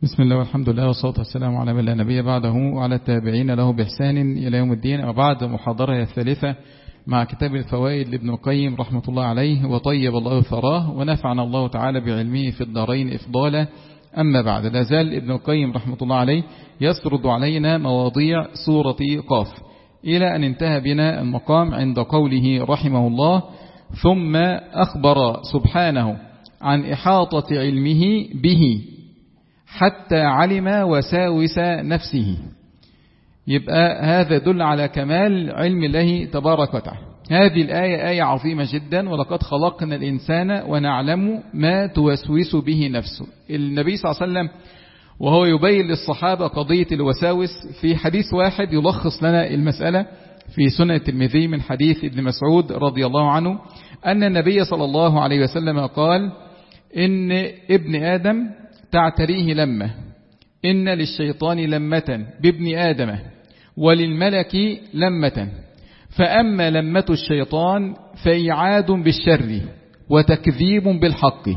بسم الله والحمد لله والصلاة والسلام على من لا نبي بعده وعلى التابعين له بإحسان إلى يوم الدين وبعد محاضرة الثالثة مع كتاب الفوائد لابن القيم رحمة الله عليه وطيب الله ثراه ونفعنا الله تعالى بعلمه في الدارين إفضالا أما بعد لا زال ابن القيم رحمة الله عليه يسرد علينا مواضيع سورة قاف إلى أن انتهى بنا المقام عند قوله رحمه الله ثم أخبر سبحانه عن إحاطة علمه به حتى علم وساوس نفسه يبقى هذا دل على كمال علم الله تبارك وتعالى هذه الآية آية عظيمة جدا ولقد خلقنا الإنسان ونعلم ما توسوس به نفسه النبي صلى الله عليه وسلم وهو يبين للصحابة قضية الوساوس في حديث واحد يلخص لنا المسألة في سنة الترمذي من حديث ابن مسعود رضي الله عنه أن النبي صلى الله عليه وسلم قال إن ابن آدم تعتريه لمة إن للشيطان لمة بابن آدم وللملك لمة فأما لمة الشيطان فإعاد بالشر وتكذيب بالحق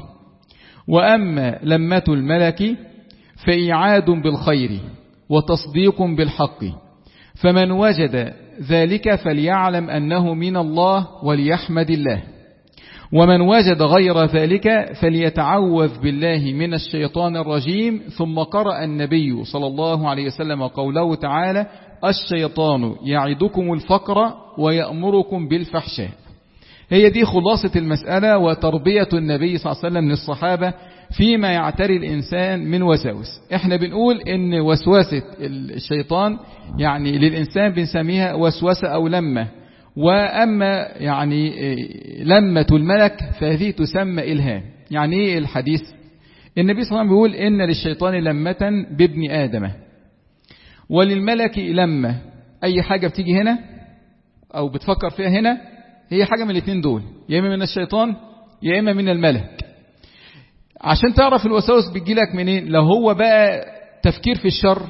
وأما لمة الملك فإعاد بالخير وتصديق بالحق فمن وجد ذلك فليعلم أنه من الله وليحمد الله ومن وجد غير ذلك فليتعوذ بالله من الشيطان الرجيم ثم قرأ النبي صلى الله عليه وسلم قوله تعالى الشيطان يعدكم الفقر ويأمركم بالفحشاء هي دي خلاصة المسألة وتربية النبي صلى الله عليه وسلم للصحابة فيما يعتري الإنسان من وساوس احنا بنقول ان وسوسة الشيطان يعني للإنسان بنسميها وسوسة أو لمة وأما يعني لمة الملك فهذه تسمى إلهام يعني إيه الحديث النبي صلى الله عليه وسلم بيقول إن للشيطان لمة بابن آدم وللملك لمة أي حاجة بتيجي هنا أو بتفكر فيها هنا هي حاجة من الاثنين دول يا إما من الشيطان يا إما من الملك عشان تعرف الوساوس بتجيلك منين لو هو بقى تفكير في الشر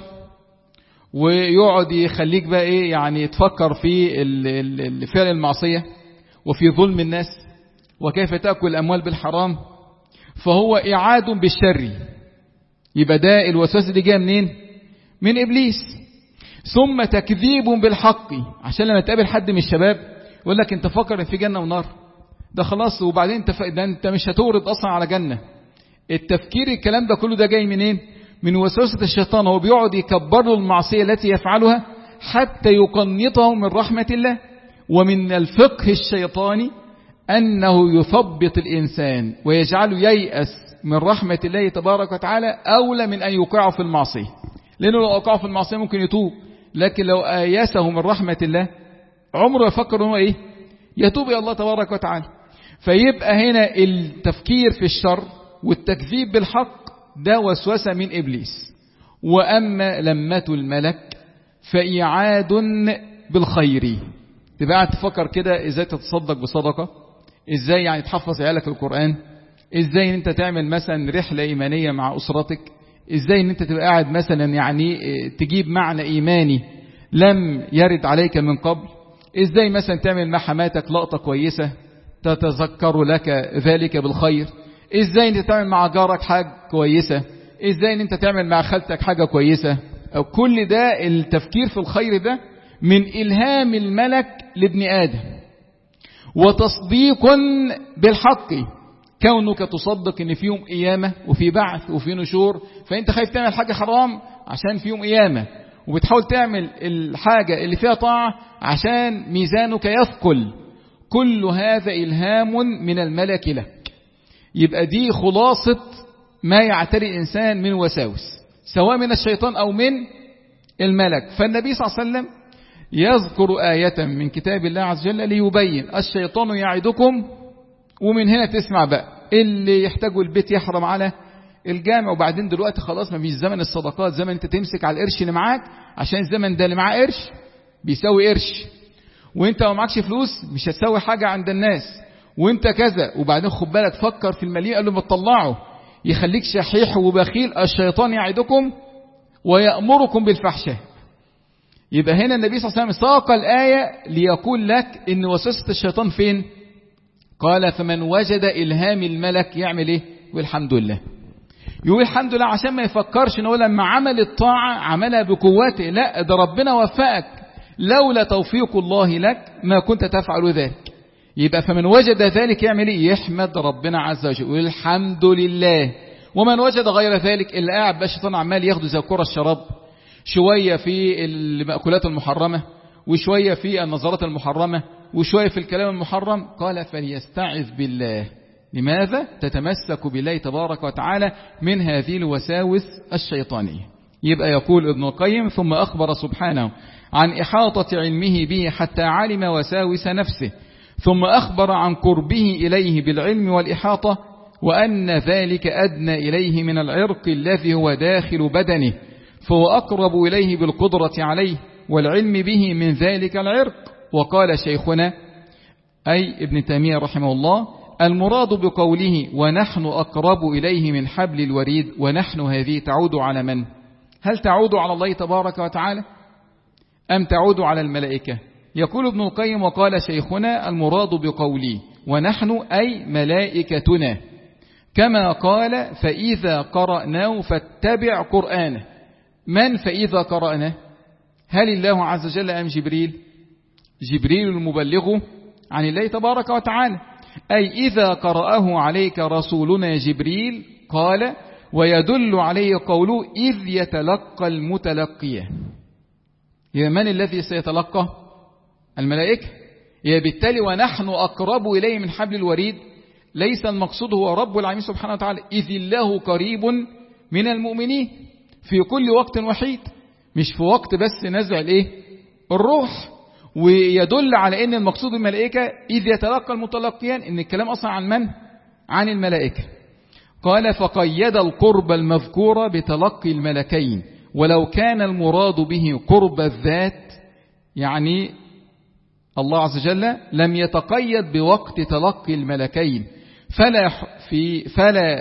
ويقعد يخليك بقى ايه يعني تفكر في فعل المعصية وفي ظلم الناس وكيف تأكل الأموال بالحرام فهو إعاد بالشر يبقى ده الوسواس اللي جاي منين من إبليس ثم تكذيب بالحق عشان لما تقابل حد من الشباب يقول لك انت فكر ان في جنة ونار ده خلاص وبعدين انت ف... ده انت مش هتورد اصلا على جنة التفكير الكلام ده كله ده جاي منين من وسوسة الشيطان هو بيقعد يكبر له المعصية التي يفعلها حتى يقنطه من رحمة الله ومن الفقه الشيطاني أنه يثبط الإنسان ويجعله ييأس من رحمة الله تبارك وتعالى أولى من أن يوقعه في المعصية لأنه لو أوقعه في المعصية ممكن يتوب لكن لو آيسه من رحمة الله عمره يفكر أنه إيه يتوب إلى الله تبارك وتعالى فيبقى هنا التفكير في الشر والتكذيب بالحق ده وسوسة من إبليس وأما لمة الملك فإعاد بالخير تبقى قاعد تفكر كده إزاي تتصدق بصدقة إزاي يعني تحفظ عيالك القرآن إزاي أنت تعمل مثلا رحلة إيمانية مع أسرتك إزاي أن أنت تبقى قاعد مثلا يعني تجيب معنى إيماني لم يرد عليك من قبل إزاي مثلا تعمل مع حماتك لقطة كويسة تتذكر لك ذلك بالخير ازاي انت تعمل مع جارك حاجة كويسة ازاي ان انت تعمل مع خالتك حاجة كويسة أو كل ده التفكير في الخير ده من إلهام الملك لابن آدم وتصديق بالحق كونك تصدق ان في يوم قيامة وفي بعث وفي نشور فانت خايف تعمل حاجة حرام عشان في يوم قيامة وبتحاول تعمل الحاجة اللي فيها طاعة عشان ميزانك يثقل كل هذا إلهام من الملك لك يبقى دي خلاصة ما يعتري الإنسان من وساوس سواء من الشيطان أو من الملك فالنبي صلى الله عليه وسلم يذكر آية من كتاب الله عز وجل ليبين الشيطان يعدكم ومن هنا تسمع بقى اللي يحتاجوا البيت يحرم على الجامع وبعدين دلوقتي خلاص ما فيش زمن الصدقات زمن انت تمسك على القرش اللي معاك عشان الزمن ده اللي معاه قرش بيساوي قرش وانت ما معكش فلوس مش هتساوي حاجة عند الناس وانت كذا وبعدين خد بالك فكر في المليء قال له ما تطلعه يخليك شحيح وبخيل الشيطان يعدكم ويأمركم بالفحشاء يبقى هنا النبي صلى الله عليه وسلم ساق الآية ليقول لك ان وسوسة الشيطان فين قال فمن وجد إلهام الملك يعمل ايه والحمد لله يقول الحمد لله عشان ما يفكرش ان هو لما عمل الطاعة عملها بقوته لا ده ربنا وفقك لولا توفيق الله لك ما كنت تفعل ذلك يبقى فمن وجد ذلك يعمل ايه يحمد ربنا عز وجل يقول الحمد لله ومن وجد غير ذلك اللي قاعد بقى الشيطان عمال ياخده زي كرة الشراب شوية في المأكولات المحرمة وشوية في النظرات المحرمة وشوية في الكلام المحرم قال فليستعذ بالله لماذا تتمسك بالله تبارك وتعالى من هذه الوساوس الشيطانية يبقى يقول ابن القيم ثم أخبر سبحانه عن إحاطة علمه به حتى علم وساوس نفسه ثم أخبر عن قربه إليه بالعلم والإحاطة وأن ذلك أدنى إليه من العرق الذي هو داخل بدنه فهو أقرب إليه بالقدرة عليه والعلم به من ذلك العرق وقال شيخنا أي ابن تيمية رحمه الله المراد بقوله ونحن أقرب إليه من حبل الوريد ونحن هذه تعود على من هل تعود على الله تبارك وتعالى أم تعود على الملائكة يقول ابن القيم وقال شيخنا المراد بقوله ونحن أي ملائكتنا كما قال فإذا قرأناه فاتبع قرآنه من فإذا قرأناه هل الله عز وجل أم جبريل جبريل المبلغ عن الله تبارك وتعالى أي إذا قرأه عليك رسولنا جبريل قال ويدل عليه قوله إذ يتلقى المتلقية يا من الذي سيتلقى الملائكة يا بالتالي ونحن أقرب إليه من حبل الوريد ليس المقصود هو رب العالمين سبحانه وتعالى إذ الله قريب من المؤمنين في كل وقت وحيد مش في وقت بس نزع الايه الروح ويدل على ان المقصود الملائكة إذ يتلقى المتلقيان ان الكلام أصلا عن من عن الملائكة قال فقيد القرب المذكورة بتلقي الملكين ولو كان المراد به قرب الذات يعني الله عز وجل لم يتقيد بوقت تلقي الملكين فلا في فلا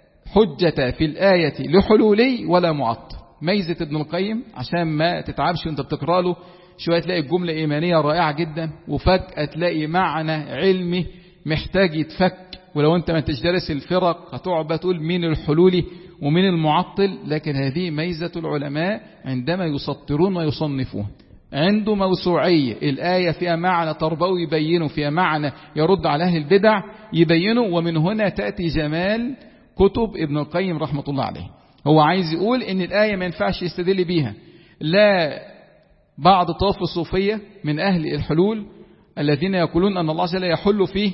حجة في الآية لحلولي ولا معطل ميزة ابن القيم عشان ما تتعبش وانت بتقرأ له شوية تلاقي الجملة إيمانية رائعة جدا وفجأة تلاقي معنى علمي محتاج يتفك ولو انت ما تجدرس الفرق هتقعد بقى تقول مين الحلولي ومين المعطل لكن هذه ميزة العلماء عندما يسطرون ويصنفون عنده موسوعية الآية فيها معنى تربوي يبينه فيها معنى يرد على أهل البدع يبينه ومن هنا تأتي جمال كتب ابن القيم رحمة الله عليه هو عايز يقول ان الآية ما ينفعش يستدل بيها لا بعض طاف الصوفية من أهل الحلول الذين يقولون أن الله جل يحل فيه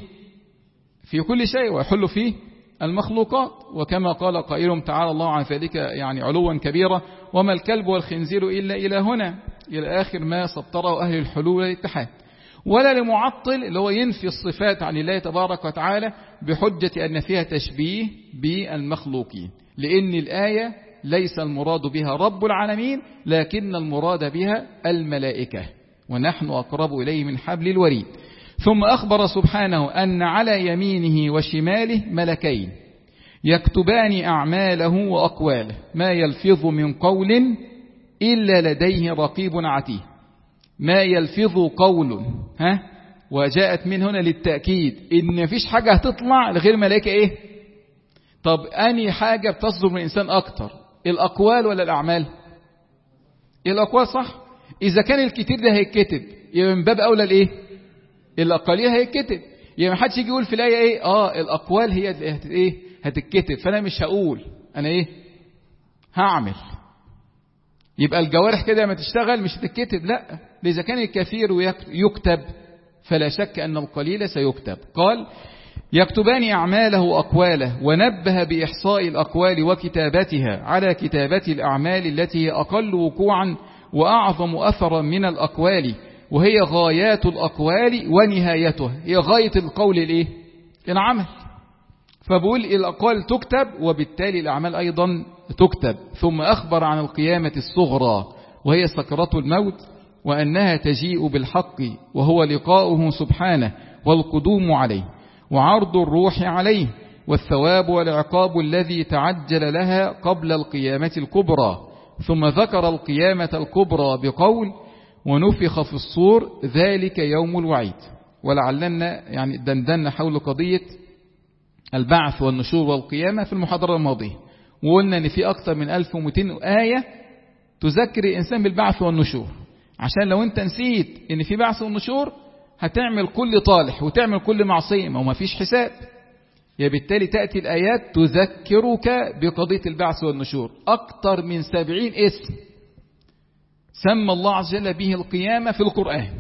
في كل شيء ويحل فيه المخلوقات وكما قال قائلهم تعالى الله عن ذلك يعني علوا كبيرا وما الكلب والخنزير إلا إلى هنا إلى آخر ما سطره أهل الحلول والاتحاد ولا لمعطل اللي هو ينفي الصفات عن الله تبارك وتعالى بحجة أن فيها تشبيه بالمخلوقين لأن الآية ليس المراد بها رب العالمين لكن المراد بها الملائكة ونحن أقرب إليه من حبل الوريد ثم أخبر سبحانه أن على يمينه وشماله ملكين يكتبان أعماله وأقواله ما يلفظ من قول إلا لديه رقيب عتيه ما يلفظ قول ها وجاءت من هنا للتأكيد إن مفيش حاجة هتطلع لغير ملائكة إيه طب أني حاجة بتصدر من الإنسان أكتر الأقوال ولا الأعمال الأقوال صح إذا كان الكتير ده هيتكتب يبقى من باب أولى الإيه الأقالية هيتكتب يبقى ما حدش يجي يقول في الآية إيه آه الأقوال هي اللي هت إيه هتتكتب فأنا مش هقول أنا إيه هعمل يبقى الجوارح كده ما تشتغل مش هتتكتب لا إذا كان الكثير يكتب فلا شك أن القليل سيكتب قال يكتبان أعماله وأقواله ونبه بإحصاء الأقوال وكتابتها على كتابة الأعمال التي هي أقل وقوعا وأعظم أثرا من الأقوال وهي غايات الأقوال ونهايتها هي غاية القول الإيه؟ العمل فبقول الأقوال تكتب وبالتالي الأعمال أيضا تكتب ثم أخبر عن القيامة الصغرى وهي سكرة الموت وأنها تجيء بالحق وهو لقاؤه سبحانه والقدوم عليه وعرض الروح عليه والثواب والعقاب الذي تعجل لها قبل القيامة الكبرى ثم ذكر القيامة الكبرى بقول ونفخ في الصور ذلك يوم الوعيد ولعلنا يعني دندنا حول قضية البعث والنشور والقيامة في المحاضرة الماضية وقلنا ان في اكتر من 1200 آية تذكر الانسان بالبعث والنشور عشان لو انت نسيت ان في بعث والنشور هتعمل كل طالح وتعمل كل معصية ما هو ما فيش حساب يا بالتالي تأتي الآيات تذكرك بقضية البعث والنشور أكثر من سبعين اسم سمى الله عز وجل به القيامة في القرآن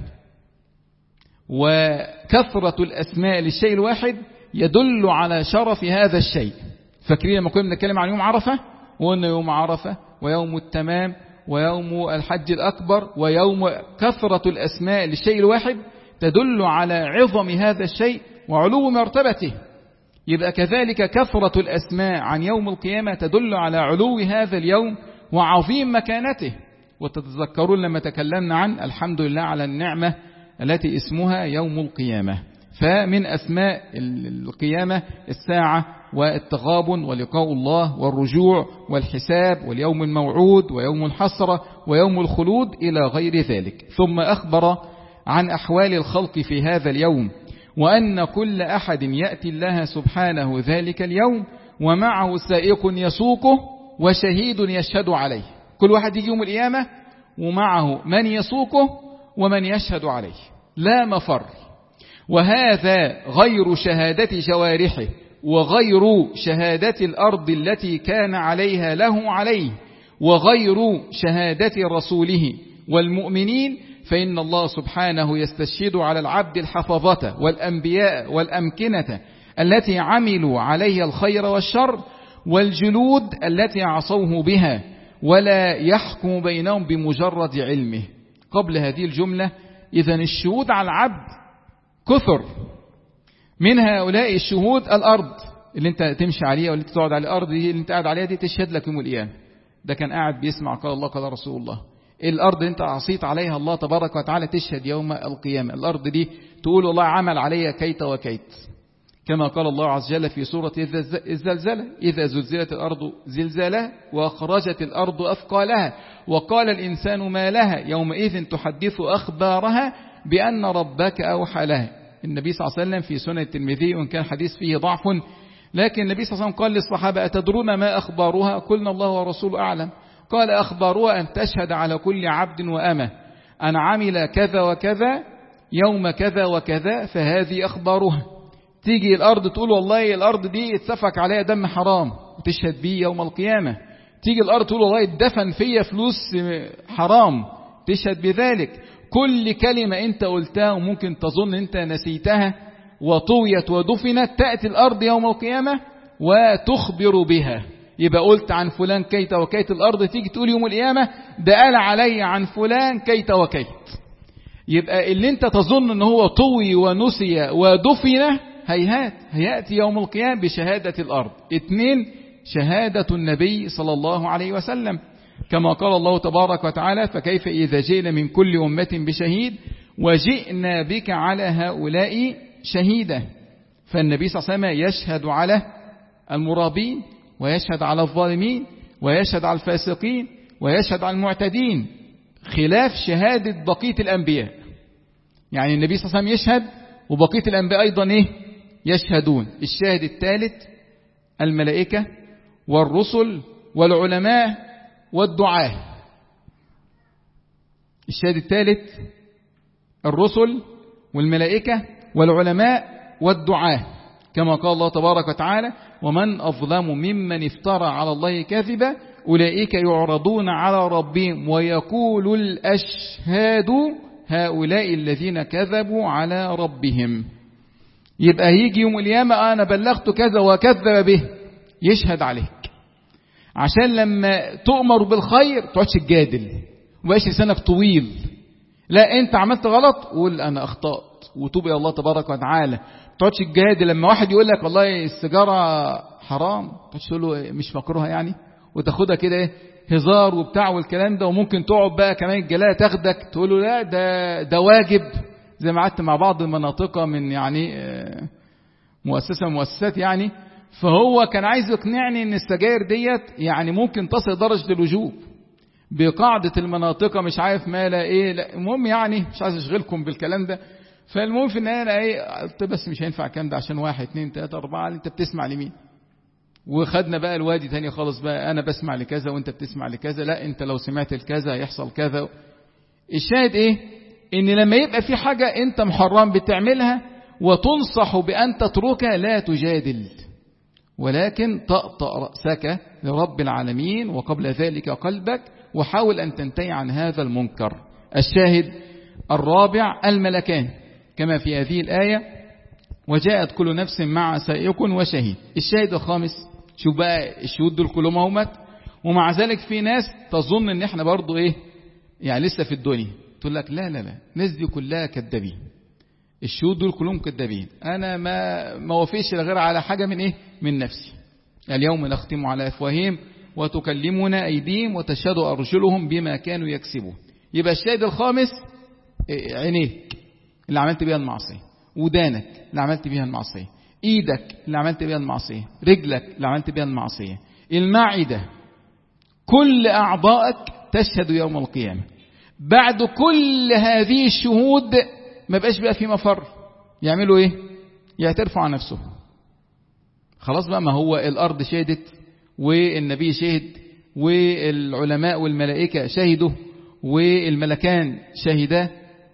وكثرة الأسماء للشيء الواحد يدل على شرف هذا الشيء فاكرين لما كنا بنتكلم عن يوم عرفة وقلنا يوم عرفة ويوم التمام ويوم الحج الأكبر ويوم كثرة الأسماء للشيء الواحد تدل على عظم هذا الشيء وعلو مرتبته يبقى كذلك كثرة الأسماء عن يوم القيامة تدل على علو هذا اليوم وعظيم مكانته وتتذكرون لما تكلمنا عن الحمد لله على النعمة التي اسمها يوم القيامة فمن أسماء القيامة الساعة والتغابن ولقاء الله والرجوع والحساب واليوم الموعود ويوم الحسرة ويوم الخلود إلى غير ذلك ثم أخبر عن أحوال الخلق في هذا اليوم وأن كل أحد يأتي الله سبحانه ذلك اليوم ومعه سائق يسوقه وشهيد يشهد عليه كل واحد يجي يوم القيامة ومعه من يسوقه ومن يشهد عليه لا مفر وهذا غير شهادة جوارحه وغير شهادة الأرض التي كان عليها له عليه وغير شهادة رسوله والمؤمنين فإن الله سبحانه يستشهد على العبد الحفظة والأنبياء والأمكنة التي عملوا عليها الخير والشر والجلود التي عصوه بها ولا يحكم بينهم بمجرد علمه قبل هذه الجملة إذا الشهود على العبد كثر من هؤلاء الشهود الأرض اللي انت تمشي عليها واللي تقعد على الأرض دي اللي انت قاعد عليها دي تشهد لك يوم القيامة ده كان قاعد بيسمع قال الله قال رسول الله الأرض انت عصيت عليها الله تبارك وتعالى تشهد يوم القيامة الأرض دي تقول الله عمل عليها كيت وكيت كما قال الله عز وجل في سورة الزلزلة إذا زلزلت الأرض زلزالها وأخرجت الأرض أثقالها وقال الإنسان ما لها يومئذ تحدث أخبارها بأن ربك أوحى لها النبي صلى الله عليه وسلم في سنة الترمذي وإن كان حديث فيه ضعف لكن النبي صلى الله عليه وسلم قال للصحابة أتدرون ما أخبارها قلنا الله ورسوله أعلم قال أخبارها أن تشهد على كل عبد وأمة أن عمل كذا وكذا يوم كذا وكذا فهذه أخبارها تيجي الأرض تقول والله الأرض دي اتسفك عليها دم حرام وتشهد بيه يوم القيامة تيجي الأرض تقول والله اتدفن فيا فلوس حرام تشهد بذلك كل كلمة انت قلتها وممكن تظن انت نسيتها وطويت ودفنت تأتي الأرض يوم القيامة وتخبر بها يبقى قلت عن فلان كيت وكيت الأرض تيجي تقول يوم القيامة ده قال علي عن فلان كيت وكيت يبقى اللي انت تظن ان هو طوي ونسي ودفن هيهات هيأتي يوم القيامة بشهادة الأرض اثنين شهادة النبي صلى الله عليه وسلم كما قال الله تبارك وتعالى فكيف إذا جئنا من كل أمة بشهيد وجئنا بك على هؤلاء شهيدا فالنبي صلى الله عليه وسلم يشهد على المرابين ويشهد على الظالمين ويشهد على الفاسقين ويشهد على المعتدين خلاف شهادة بقية الأنبياء يعني النبي صلى الله عليه وسلم يشهد وبقية الأنبياء أيضا إيه يشهدون الشاهد الثالث الملائكة والرسل والعلماء والدعاة الشاهد الثالث الرسل والملائكة والعلماء والدعاة كما قال الله تبارك وتعالى ومن أظلم ممن افترى على الله كذبا أولئك يعرضون على ربهم ويقول الأشهاد هؤلاء الذين كذبوا على ربهم يبقى هيجي يوم القيامة أنا بلغت كذا وكذب به يشهد عليك عشان لما تؤمر بالخير تقعدش تجادل وبقاش لسانك طويل لا انت عملت غلط قول انا اخطأت وتوب الى الله تبارك وتعالى تقعدش تجادل لما واحد يقول لك والله السيجاره حرام تقعدش تقول له مش مكروهه يعني وتاخدها كده ايه هزار وبتاع والكلام ده وممكن تقعد بقى كمان الجلاله تاخدك تقول له لا ده ده واجب زي ما قعدت مع بعض المناطق من يعني مؤسسه من مؤسسات يعني فهو كان عايز يقنعني ان السجاير ديت يعني ممكن تصل درجة الوجوب بقاعدة المناطق مش عارف ما لا ايه لا المهم يعني مش عايز اشغلكم بالكلام ده فالمهم في النهاية ايه قلت بس مش هينفع الكلام ده عشان واحد اتنين تلاتة اربعة انت بتسمع لمين وخدنا بقى الوادي تاني خالص بقى أنا بسمع لكذا وأنت بتسمع لكذا لا أنت لو سمعت لكذا هيحصل كذا الشاهد إيه إن لما يبقى في حاجة أنت محرم بتعملها وتنصح بأن تتركها لا تجادل ولكن طأطأ رأسك لرب العالمين وقبل ذلك قلبك وحاول أن تنتهي عن هذا المنكر الشاهد الرابع الملكان كما في هذه الآية وجاءت كل نفس مع سائق وشهيد الشاهد الخامس شوف بقى الشهود دول كلهم اهمت ومع ذلك في ناس تظن ان احنا برضو ايه يعني لسه في الدنيا تقول لك لا لا لا الناس دي كلها كذابين الشهود دول كلهم كذابين انا ما ما وفيش غير على حاجه من ايه من نفسي اليوم نختم على افواههم وتكلمنا ايديهم وتشهد ارجلهم بما كانوا يكسبون يبقى الشاهد الخامس عينيك اللي عملت بيها المعصيه ودانك اللي عملت بيها المعصيه ايدك اللي عملت بيها المعصيه رجلك اللي عملت بيها المعصيه المعده كل اعضائك تشهد يوم القيامه بعد كل هذه الشهود ما بقاش بقى في مفر يعملوا ايه يعترفوا عن نفسهم خلاص بقى ما هو الارض شهدت والنبي شهد والعلماء والملائكة شهدوا والملكان شهدا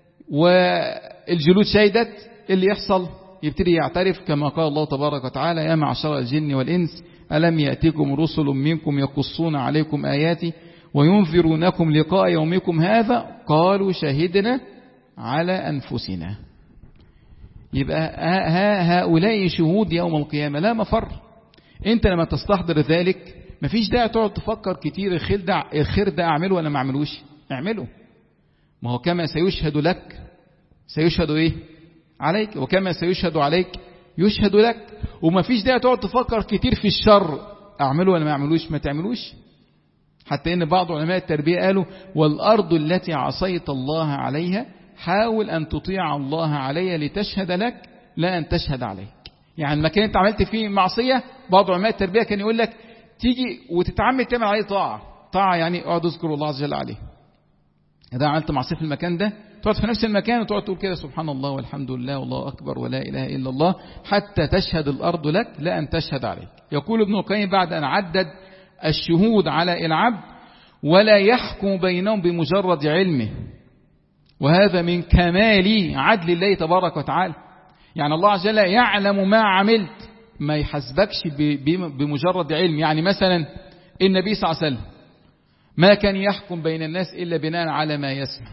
والجلود شهدت اللي يحصل يبتدي يعترف كما قال الله تبارك وتعالى يا معشر الجن والإنس ألم يأتيكم رسل منكم يقصون عليكم آياتي وينذرونكم لقاء يومكم هذا قالوا شهدنا على أنفسنا يبقى ها هؤلاء شهود يوم القيامة لا مفر انت لما تستحضر ذلك مفيش داعي تقعد تفكر كتير الخير ده الخير ده اعمله ولا ما اعملوش اعمله ما هو كما سيشهد لك سيشهد ايه عليك وكما سيشهد عليك يشهد لك ومفيش داعي تقعد تفكر كتير في الشر اعمله ولا ما اعملوش ما تعملوش حتى ان بعض علماء التربية قالوا والارض التي عصيت الله عليها حاول أن تطيع الله علي لتشهد لك لا أن تشهد عليك يعني المكان انت عملت فيه معصية بعض علماء التربية كان يقول لك تيجي وتتعمد تعمل عليه طاعة طاعة يعني اقعد اذكر الله عز وجل عليه إذا عملت معصية في المكان ده تقعد في نفس المكان وتقعد تقول كده سبحان الله والحمد لله والله أكبر ولا إله إلا الله حتى تشهد الأرض لك لا أن تشهد عليك يقول ابن القيم بعد أن عدد الشهود على العبد ولا يحكم بينهم بمجرد علمه وهذا من كمال عدل الله تبارك وتعالى يعني الله عز وجل يعلم ما عملت ما يحسبكش بمجرد علم يعني مثلا النبي صلى الله عليه وسلم ما كان يحكم بين الناس إلا بناء على ما يسمع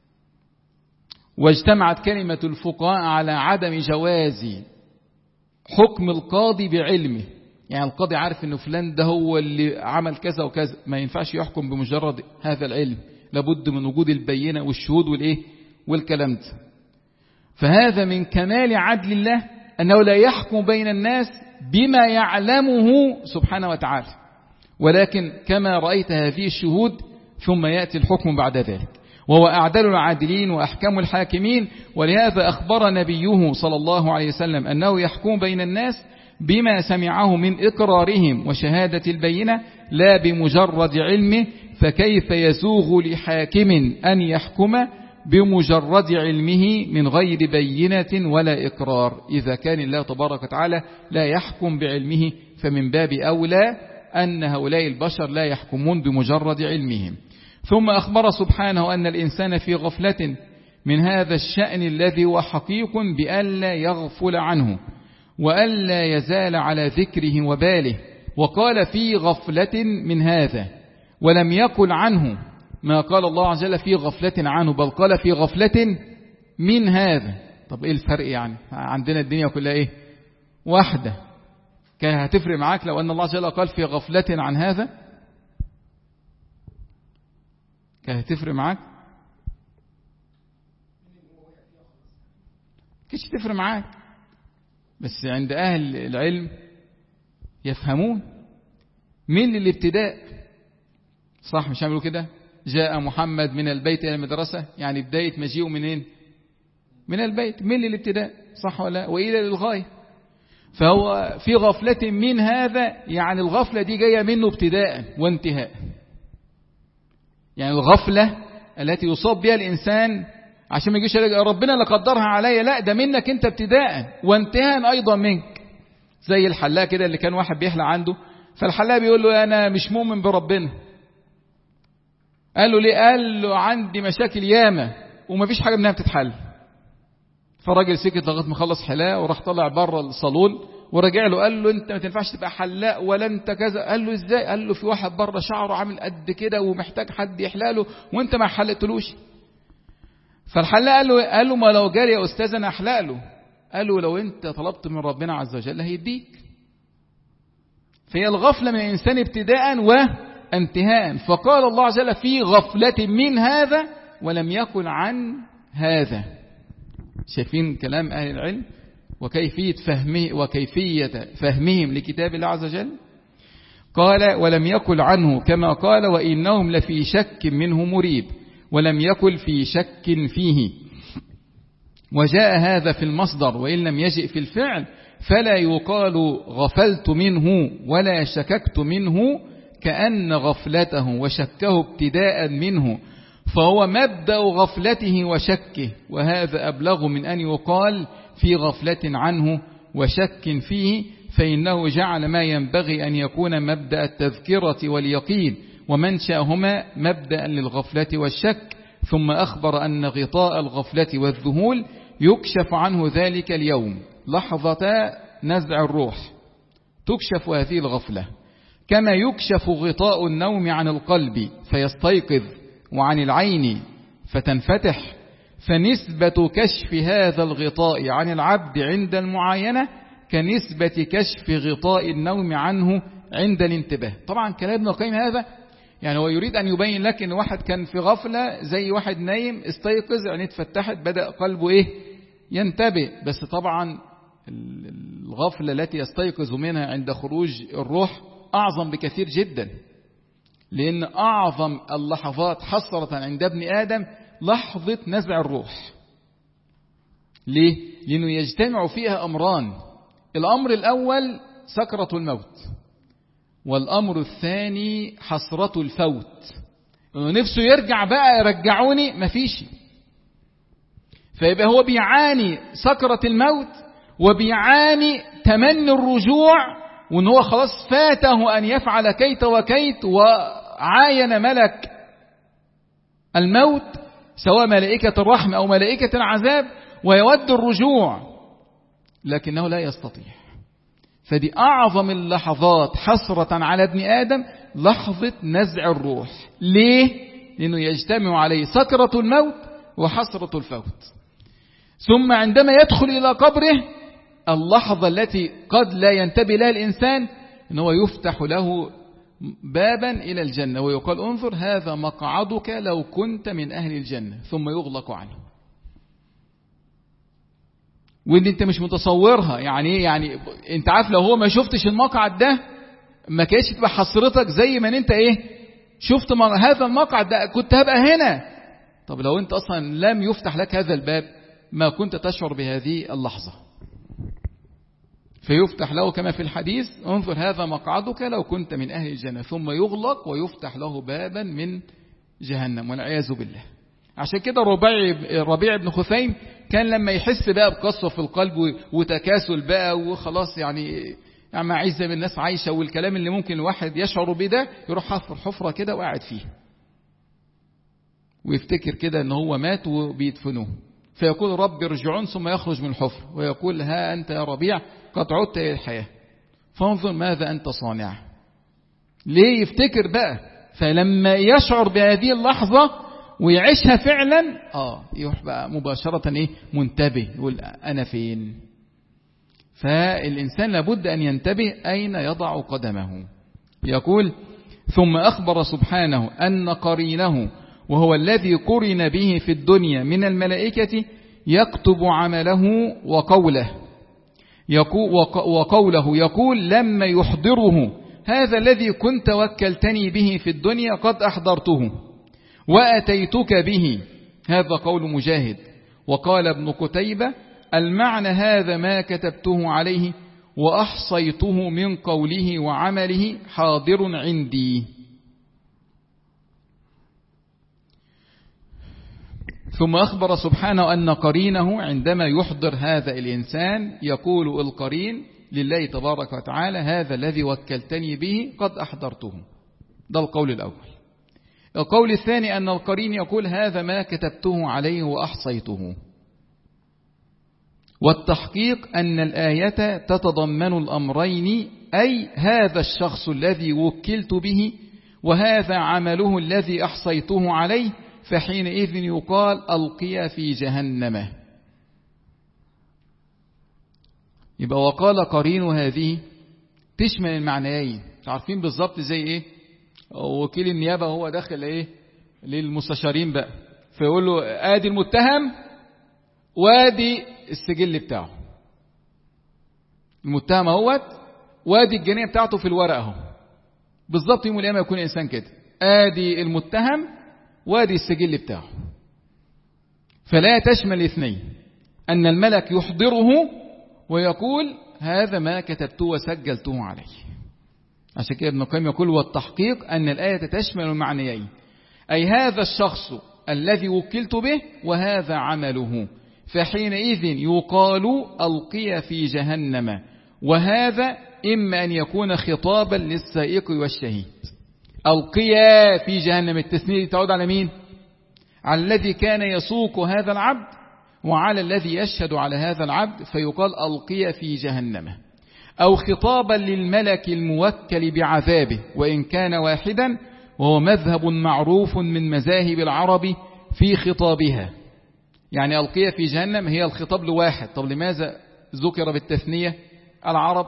واجتمعت كلمة الفقهاء على عدم جواز حكم القاضي بعلمه يعني القاضي عارف انه فلان ده هو اللي عمل كذا وكذا ما ينفعش يحكم بمجرد هذا العلم لابد من وجود البينة والشهود والإيه والكلام ده فهذا من كمال عدل الله أنه لا يحكم بين الناس بما يعلمه سبحانه وتعالى ولكن كما رأيت هذه الشهود ثم يأتي الحكم بعد ذلك وهو أعدل العادلين وأحكم الحاكمين ولهذا أخبر نبيه صلى الله عليه وسلم أنه يحكم بين الناس بما سمعه من إقرارهم وشهادة البينة لا بمجرد علمه فكيف يسوغ لحاكم أن يحكم بمجرد علمه من غير بينة ولا إقرار إذا كان الله تبارك وتعالى لا يحكم بعلمه فمن باب أولى أن هؤلاء البشر لا يحكمون بمجرد علمهم ثم أخبر سبحانه أن الإنسان في غفلة من هذا الشأن الذي هو حقيق بألا يغفل عنه وألا يزال على ذكره وباله وقال في غفلة من هذا ولم يقل عنه ما قال الله عز وجل في غفلة عنه بل قال في غفلة من هذا طب ايه الفرق يعني عندنا الدنيا كلها ايه واحدة كان هتفرق معاك لو ان الله عز وجل قال في غفلة عن هذا كان هتفرق معاك كيش تفرق معاك بس عند أهل العلم يفهمون من الابتداء صح مش عملوا كده جاء محمد من البيت إلى المدرسة يعني بداية مجيئه منين من البيت من الابتداء صح ولا وإلى للغاية فهو في غفلة من هذا يعني الغفلة دي جاية منه ابتداء وانتهاء يعني الغفلة التي يصاب بها الإنسان عشان ما يجيش ربنا اللي قدرها عليا لا ده منك انت ابتداء وانتهاء ايضا منك زي الحلاق كده اللي كان واحد بيحلق عنده فالحلاق بيقول له أنا مش مؤمن بربنا قال له ليه قال له عندي مشاكل ياما ومفيش حاجة منها بتتحل فالراجل سكت لغايه ما خلص حلاقه وراح طلع بره الصالون ورجع له قال له انت ما تنفعش تبقى حلاق ولا انت كذا قال له ازاي قال له في واحد بره شعره عامل قد كده ومحتاج حد يحلق له وانت ما حلقتلوش فالحلاق قال له قال له ما لو جاري يا استاذ انا احلق له قال له لو انت طلبت من ربنا عز وجل هيديك فهي الغفله من الانسان ابتداء وانتهاء فقال الله عز وجل في غفله من هذا ولم يكن عن هذا شايفين كلام أهل العلم وكيفية فهمه وكيفية فهمهم لكتاب الله عز وجل قال ولم يقل عنه كما قال وإنهم لفي شك منه مريب ولم يقل في شك فيه وجاء هذا في المصدر وإن لم يجئ في الفعل فلا يقال غفلت منه ولا شككت منه كأن غفلته وشكه ابتداء منه فهو مبدأ غفلته وشكه وهذا أبلغ من أن يقال في غفلة عنه وشك فيه فإنه جعل ما ينبغي أن يكون مبدأ التذكرة واليقين ومنشأهما مبدأ للغفلة والشك ثم أخبر أن غطاء الغفلة والذهول يكشف عنه ذلك اليوم لحظة نزع الروح تكشف هذه الغفلة كما يكشف غطاء النوم عن القلب فيستيقظ وعن العين فتنفتح فنسبة كشف هذا الغطاء عن العبد عند المعاينة كنسبة كشف غطاء النوم عنه عند الانتباه طبعا كلام ابن القيم هذا يعني هو يريد أن يبين لك أن واحد كان في غفلة زي واحد نايم استيقظ يعني اتفتحت بدأ قلبه إيه ينتبه بس طبعا الغفلة التي يستيقظ منها عند خروج الروح أعظم بكثير جدا لأن أعظم اللحظات حصرة عند ابن آدم لحظة نزع الروح ليه؟ لأنه يجتمع فيها أمران الأمر الأول سكرة الموت والأمر الثاني حسرة الفوت نفسه يرجع بقى يرجعوني مفيش فيبقى هو بيعاني سكرة الموت وبيعاني تمني الرجوع وان هو خلاص فاته ان يفعل كيت وكيت وعاين ملك الموت سواء ملائكة الرحمة او ملائكة العذاب ويود الرجوع لكنه لا يستطيع فدي اعظم اللحظات حسرة على ابن ادم لحظة نزع الروح ليه؟ لانه يجتمع عليه سكرة الموت وحسرة الفوت ثم عندما يدخل الى قبره اللحظة التي قد لا ينتبه لها الإنسان إن هو يفتح له بابا إلى الجنة ويقال انظر هذا مقعدك لو كنت من أهل الجنة ثم يغلق عنه وإن أنت مش متصورها يعني إيه يعني أنت عارف لو هو ما شفتش المقعد ده ما كانش تبقى حسرتك زي ما أنت إيه شفت هذا المقعد ده كنت هبقى هنا طب لو أنت أصلا لم يفتح لك هذا الباب ما كنت تشعر بهذه اللحظة فيفتح له كما في الحديث انظر هذا مقعدك لو كنت من أهل الجنة ثم يغلق ويفتح له بابا من جهنم والعياذ بالله عشان كده ربيع ربيع بن خثيم كان لما يحس بقى بقسوة في القلب وتكاسل بقى وخلاص يعني يعني عايز زي ما الناس عايشة والكلام اللي ممكن الواحد يشعر بيه ده يروح حفر حفرة كده وقاعد فيه ويفتكر كده ان هو مات وبيدفنوه فيقول رب ارجعون ثم يخرج من الحفر ويقول ها أنت يا ربيع قد عدت إلى الحياة فانظر ماذا أنت صانع ليه يفتكر بقى فلما يشعر بهذه اللحظة ويعيشها فعلا آه يروح بقى مباشرة إيه منتبه يقول أنا فين فالإنسان لابد أن ينتبه أين يضع قدمه يقول ثم أخبر سبحانه أن قرينه وهو الذي قرن به في الدنيا من الملائكة يكتب عمله وقوله وقوله يقول لما يحضره هذا الذي كنت وكلتني به في الدنيا قد أحضرته وأتيتك به هذا قول مجاهد وقال ابن قتيبة المعنى هذا ما كتبته عليه وأحصيته من قوله وعمله حاضر عندي ثم أخبر سبحانه أن قرينه عندما يحضر هذا الإنسان يقول القرين لله تبارك وتعالى هذا الذي وكلتني به قد أحضرته ده القول الأول القول الثاني أن القرين يقول هذا ما كتبته عليه وأحصيته والتحقيق أن الآية تتضمن الأمرين أي هذا الشخص الذي وكلت به وهذا عمله الذي أحصيته عليه فحينئذ يقال ألقي في جهنم يبقى وقال قرين هذه تشمل المعنيين عارفين بالظبط زي ايه وكيل النيابة هو داخل ايه للمستشارين بقى فيقول له ادي المتهم وادي السجل بتاعه المتهم اهوت وادي الجنيه بتاعته في الورقه اهو بالظبط يوم القيامه يكون انسان كده ادي المتهم وادي السجل بتاعه فلا تشمل الاثنين ان الملك يحضره ويقول هذا ما كتبته وسجلته عليه عشان كده ابن القيم يقول والتحقيق أن الآية تشمل المعنيين أي هذا الشخص الذي وكلت به وهذا عمله فحينئذ يقال ألقي في جهنم وهذا إما أن يكون خطابا للسائق والشهيد ألقيا في جهنم التسنية تعود على مين على الذي كان يسوق هذا العبد وعلى الذي يشهد على هذا العبد فيقال ألقي في جهنم أو خطابا للملك الموكل بعذابه وإن كان واحدا وهو مذهب معروف من مذاهب العرب في خطابها يعني ألقي في جهنم هي الخطاب لواحد طب لماذا ذكر بالتثنية العرب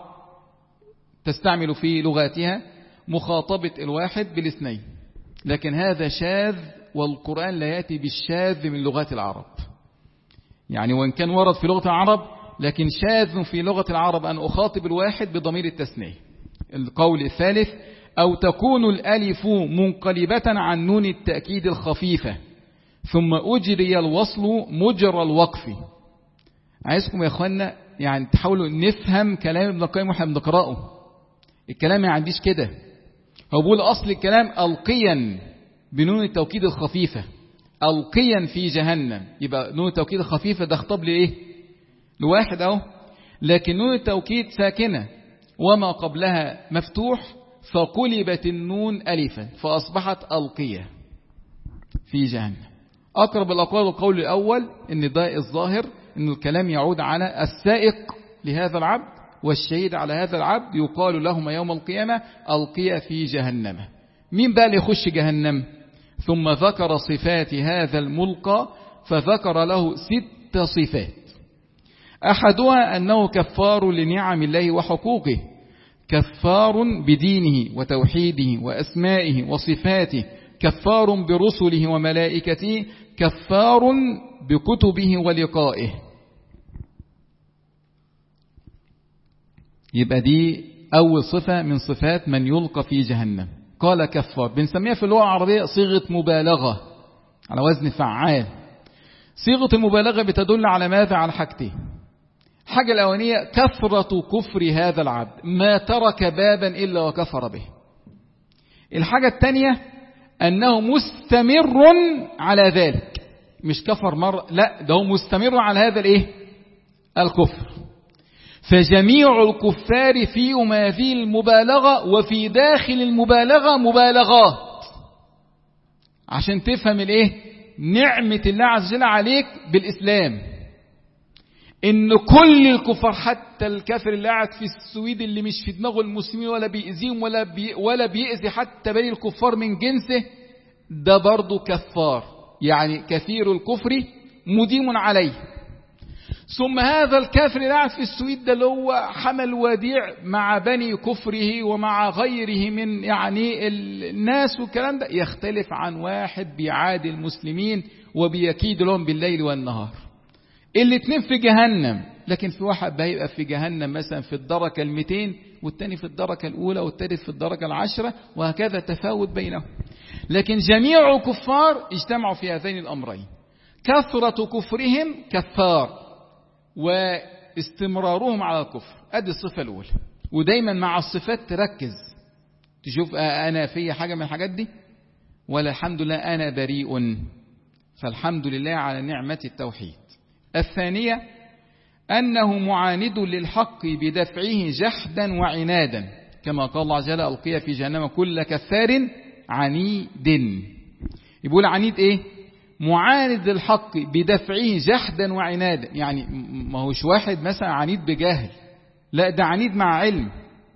تستعمل في لغاتها مخاطبة الواحد بالاثنين لكن هذا شاذ والقرآن لا يأتي بالشاذ من لغات العرب يعني وإن كان ورد في لغة العرب لكن شاذ في لغة العرب أن أخاطب الواحد بضمير التثنية القول الثالث أو تكون الألف منقلبة عن نون التأكيد الخفيفة ثم أجري الوصل مجرى الوقف عايزكم يا أخوانا يعني تحاولوا نفهم كلام ابن القيم واحنا بنقرأه الكلام ما عنديش كده هو بيقول أصل الكلام ألقيا بنون التوكيد الخفيفة ألقيا في جهنم يبقى نون التوكيد الخفيفة ده خطاب لإيه لواحد أهو لكن نون التوكيد ساكنة وما قبلها مفتوح فقلبت النون ألفا فأصبحت ألقية في جهنم أقرب الأقوال القول الأول أن ده الظاهر أن الكلام يعود على السائق لهذا العبد والشهيد على هذا العبد يقال لهما يوم القيامة ألقي في جهنم مين بقى اللي يخش جهنم ثم ذكر صفات هذا الملقى فذكر له ست صفات أحدها أنه كفار لنعم الله وحقوقه كفار بدينه وتوحيده وأسمائه وصفاته كفار برسله وملائكته كفار بكتبه ولقائه يبقى دي أول صفة من صفات من يلقى في جهنم قال كفار بنسميها في اللغة العربية صيغة مبالغة على وزن فعال صيغة المبالغة بتدل على ماذا على حاجتين حاجة الأولانية كثرة كفر هذا العبد ما ترك بابا إلا وكفر به الحاجة الثانية أنه مستمر على ذلك مش كفر مرة لا ده هو مستمر على هذا الايه الكفر فجميع الكفار فيهم هذه المبالغة وفي داخل المبالغة مبالغات عشان تفهم الايه نعمة الله عز وجل عليك بالإسلام ان كل الكفار حتى الكافر اللي قاعد في السويد اللي مش في دماغه المسلمين ولا بيأذيهم ولا بي ولا بيأذي حتى باقي الكفار من جنسه ده برضه كفار يعني كثير الكفر مديم عليه ثم هذا الكافر اللي قاعد في السويد ده اللي هو حمل وديع مع بني كفره ومع غيره من يعني الناس والكلام ده يختلف عن واحد بيعادي المسلمين وبيكيد لهم بالليل والنهار الاثنين في جهنم لكن في واحد بيبقى في جهنم مثلا في الدركة المئتين والتاني في الدركة الأولى والثالث في الدرجة العشرة وهكذا تفاوت بينهم لكن جميع الكفار اجتمعوا في هذين الأمرين كثرة كفرهم كفار واستمرارهم على الكفر ادي الصفة الأولى ودايما مع الصفات تركز تشوف أنا في حاجة من الحاجات دي ولا الحمد لله أنا بريء فالحمد لله على نعمة التوحيد الثانية أنه معاند للحق بدفعه جحدا وعنادا كما قال الله عز وجل ألقي في جهنم كل كفار عنيد يقول عنيد إيه معاند للحق بدفعه جحدا وعنادا يعني ما هوش واحد مثلا عنيد بجهل لا ده عنيد مع علم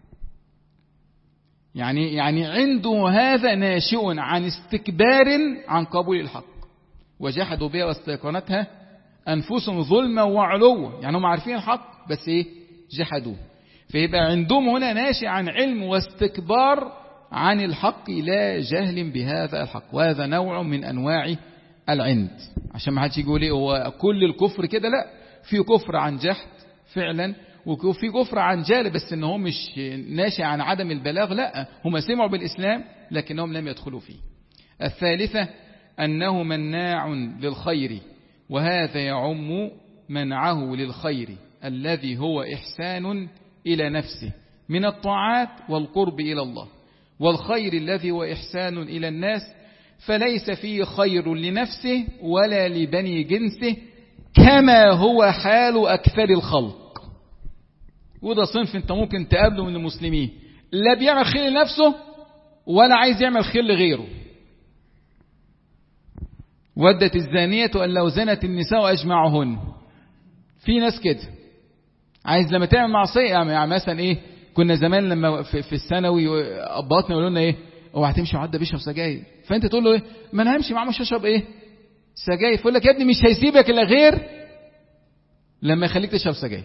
يعني يعني عنده هذا ناشئ عن استكبار عن قبول الحق وجحدوا بها واستيقنتها أنفسهم ظلما وعلوا يعني هم عارفين الحق بس إيه جحدوه فيبقى عندهم هنا ناشئ عن علم واستكبار عن الحق لا جهل بهذا الحق وهذا نوع من أنواع العند عشان ما حدش يقول ايه هو كل الكفر كده لا في كفر عن جحد فعلا وفي كفر عن جهل بس ان هو مش ناشئ عن عدم البلاغ لا هم سمعوا بالإسلام لكنهم لم يدخلوا فيه الثالثة أنه مناع للخير وهذا يعم منعه للخير الذي هو إحسان إلى نفسه من الطاعات والقرب إلى الله والخير الذي هو إحسان إلى الناس فليس فيه خير لنفسه ولا لبني جنسه كما هو حال أكثر الخلق وده صنف انت ممكن تقابله من المسلمين لا بيعمل خير لنفسه ولا عايز يعمل خير لغيره ودت الزانية أن لو زنت النساء أجمعهن في ناس كده عايز لما تعمل معصية يعني مثلا ايه كنا زمان لما في, في الثانوي اباطنا يقولوا لنا ايه اوعى تمشي مع ده بيشرب سجاير فانت تقول له ايه ما انا همشي معاه مش هشرب ايه سجاير فيقول لك يا ابني مش هيسيبك الا غير لما يخليك تشرب سجاير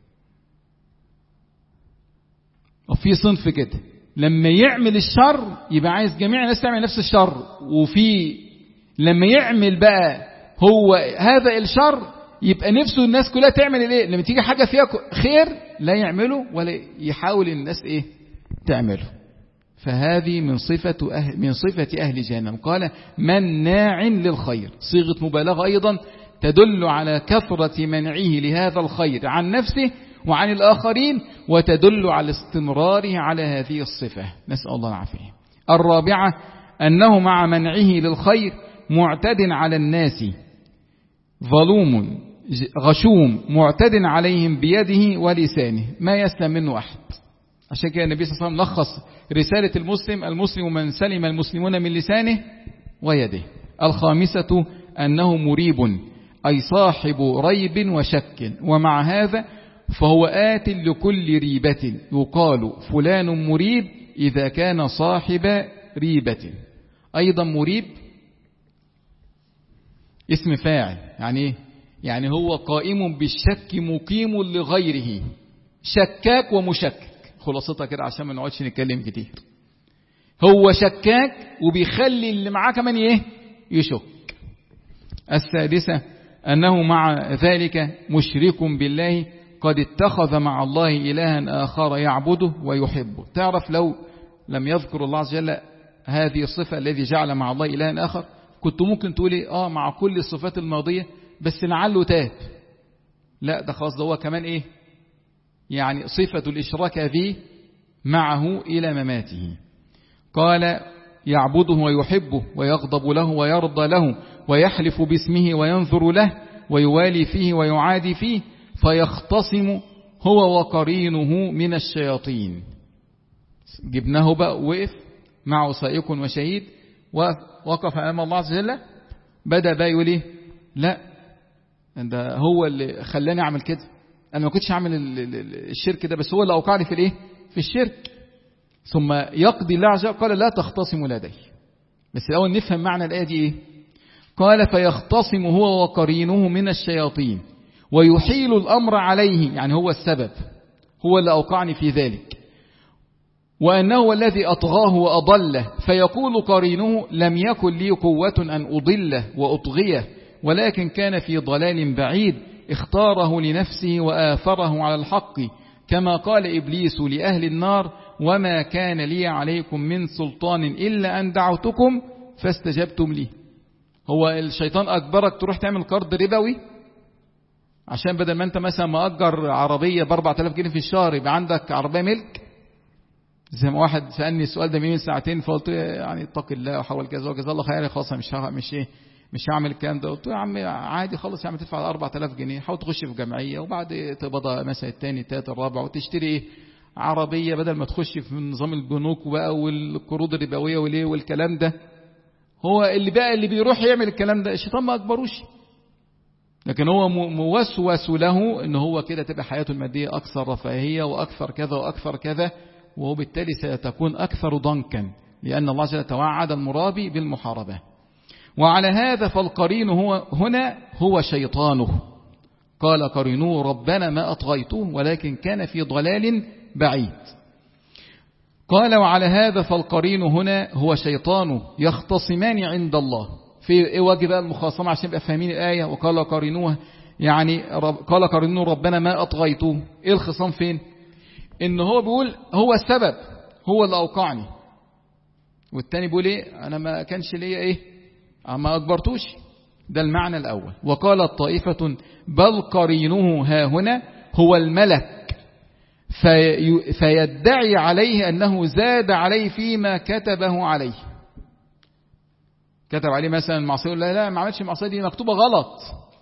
وفي صنف كده لما يعمل الشر يبقى عايز جميع الناس تعمل نفس الشر وفي لما يعمل بقى هو هذا الشر يبقى نفسه الناس كلها تعمل الايه لما تيجي حاجة فيها خير لا يعمله ولا يحاول الناس ايه تعمله فهذه من صفة أهل من صفة أهل جهنم قال مناع للخير صيغة مبالغة أيضا تدل على كثرة منعه لهذا الخير عن نفسه وعن الآخرين وتدل على استمراره على هذه الصفة نسأل الله العافية الرابعة أنه مع منعه للخير معتد على الناس ظلوم غشوم معتد عليهم بيده ولسانه ما يسلم منه أحد عشان كده النبي صلى الله عليه وسلم لخص رسالة المسلم المسلم من سلم المسلمون من لسانه ويده الخامسة أنه مريب أي صاحب ريب وشك ومع هذا فهو آت لكل ريبة يقال فلان مريب إذا كان صاحب ريبة أيضا مريب اسم فاعل يعني ايه يعني هو قائم بالشك مقيم لغيره شكاك ومشكك خلاصتها كده عشان ما نقعدش نتكلم كتير هو شكاك وبيخلي اللي معاه كمان ايه يشك السادسة أنه مع ذلك مشرك بالله قد اتخذ مع الله إلها آخر يعبده ويحبه تعرف لو لم يذكر الله عز وجل هذه الصفة الذي جعل مع الله إلها آخر كنت ممكن تقولي آه مع كل الصفات الماضية بس لعله تاب لا ده خلاص ده هو كمان إيه يعني صفة الإشراك ذي معه إلى مماته قال يعبده ويحبه ويغضب له ويرضى له ويحلف باسمه وينظر له ويوالي فيه ويعادي فيه فيختصم هو وقرينه من الشياطين جبناه بقى وقف معه سائق وشهيد وقف أمام الله عز وجل بدأ بقى يقول إيه لا ده هو اللي خلاني أعمل كده أنا ما كنتش أعمل الشرك ده بس هو اللي أوقعني في الإيه في الشرك ثم يقضي الله عز وجل قال لا تختصم لدي بس الأول نفهم معنى الآية دي إيه قال فيختصم هو وقرينه من الشياطين ويحيل الأمر عليه يعني هو السبب هو اللي أوقعني في ذلك وأنه الذي أطغاه وأضله فيقول قرينه لم يكن لي قوة أن أضله وأطغيه ولكن كان في ضلال بعيد اختاره لنفسه وآثره على الحق كما قال إبليس لأهل النار وما كان لي عليكم من سلطان إلا أن دعوتكم فاستجبتم لي هو الشيطان أكبرك تروح تعمل قرض ربوي عشان بدل ما أنت مثلا مأجر عربية ب 4000 جنيه في الشهر يبقى عندك عربية ملك زي ما واحد سألني السؤال ده من ساعتين فقلت يعني اتق الله وحاول كذا وجزا الله خير خلاص مش مش ايه مش هعمل الكلام ده قلت له يا عم عادي خالص يا عم تدفع 4000 جنيه حاول تخش في جمعيه وبعد تقبض مثلا الثاني الثالث الرابع وتشتري ايه عربيه بدل ما تخش في نظام البنوك بقى والقروض الربويه والايه والكلام ده هو اللي بقى اللي بيروح يعمل الكلام ده الشيطان ما اكبروش لكن هو موسوس له ان هو كده تبقى حياته الماديه اكثر رفاهيه واكثر كذا واكثر كذا وبالتالي ستكون اكثر ضنكا لان الله جل توعد المرابي بالمحاربه وعلى هذا فالقرين هو هنا هو شيطانه قال قرينوه ربنا ما أطغيته ولكن كان في ضلال بعيد قال وعلى هذا فالقرين هنا هو شيطانه يختصمان عند الله في ايه وجه بقى المخاصمة عشان يبقى فاهمين الآية وقال قرينوه يعني رب قال قرينوه ربنا ما أطغيته ايه الخصام فين ان هو بيقول هو السبب هو اللي أوقعني والتاني بيقول ايه انا ما كانش ليا ايه ما أكبرتوش ده المعنى الأول وقالت طائفة بل قرينه ها هنا هو الملك في فيدعي عليه أنه زاد عليه فيما كتبه عليه كتب عليه مثلا المعصية لا لا ما عملش المعصية دي مكتوبة غلط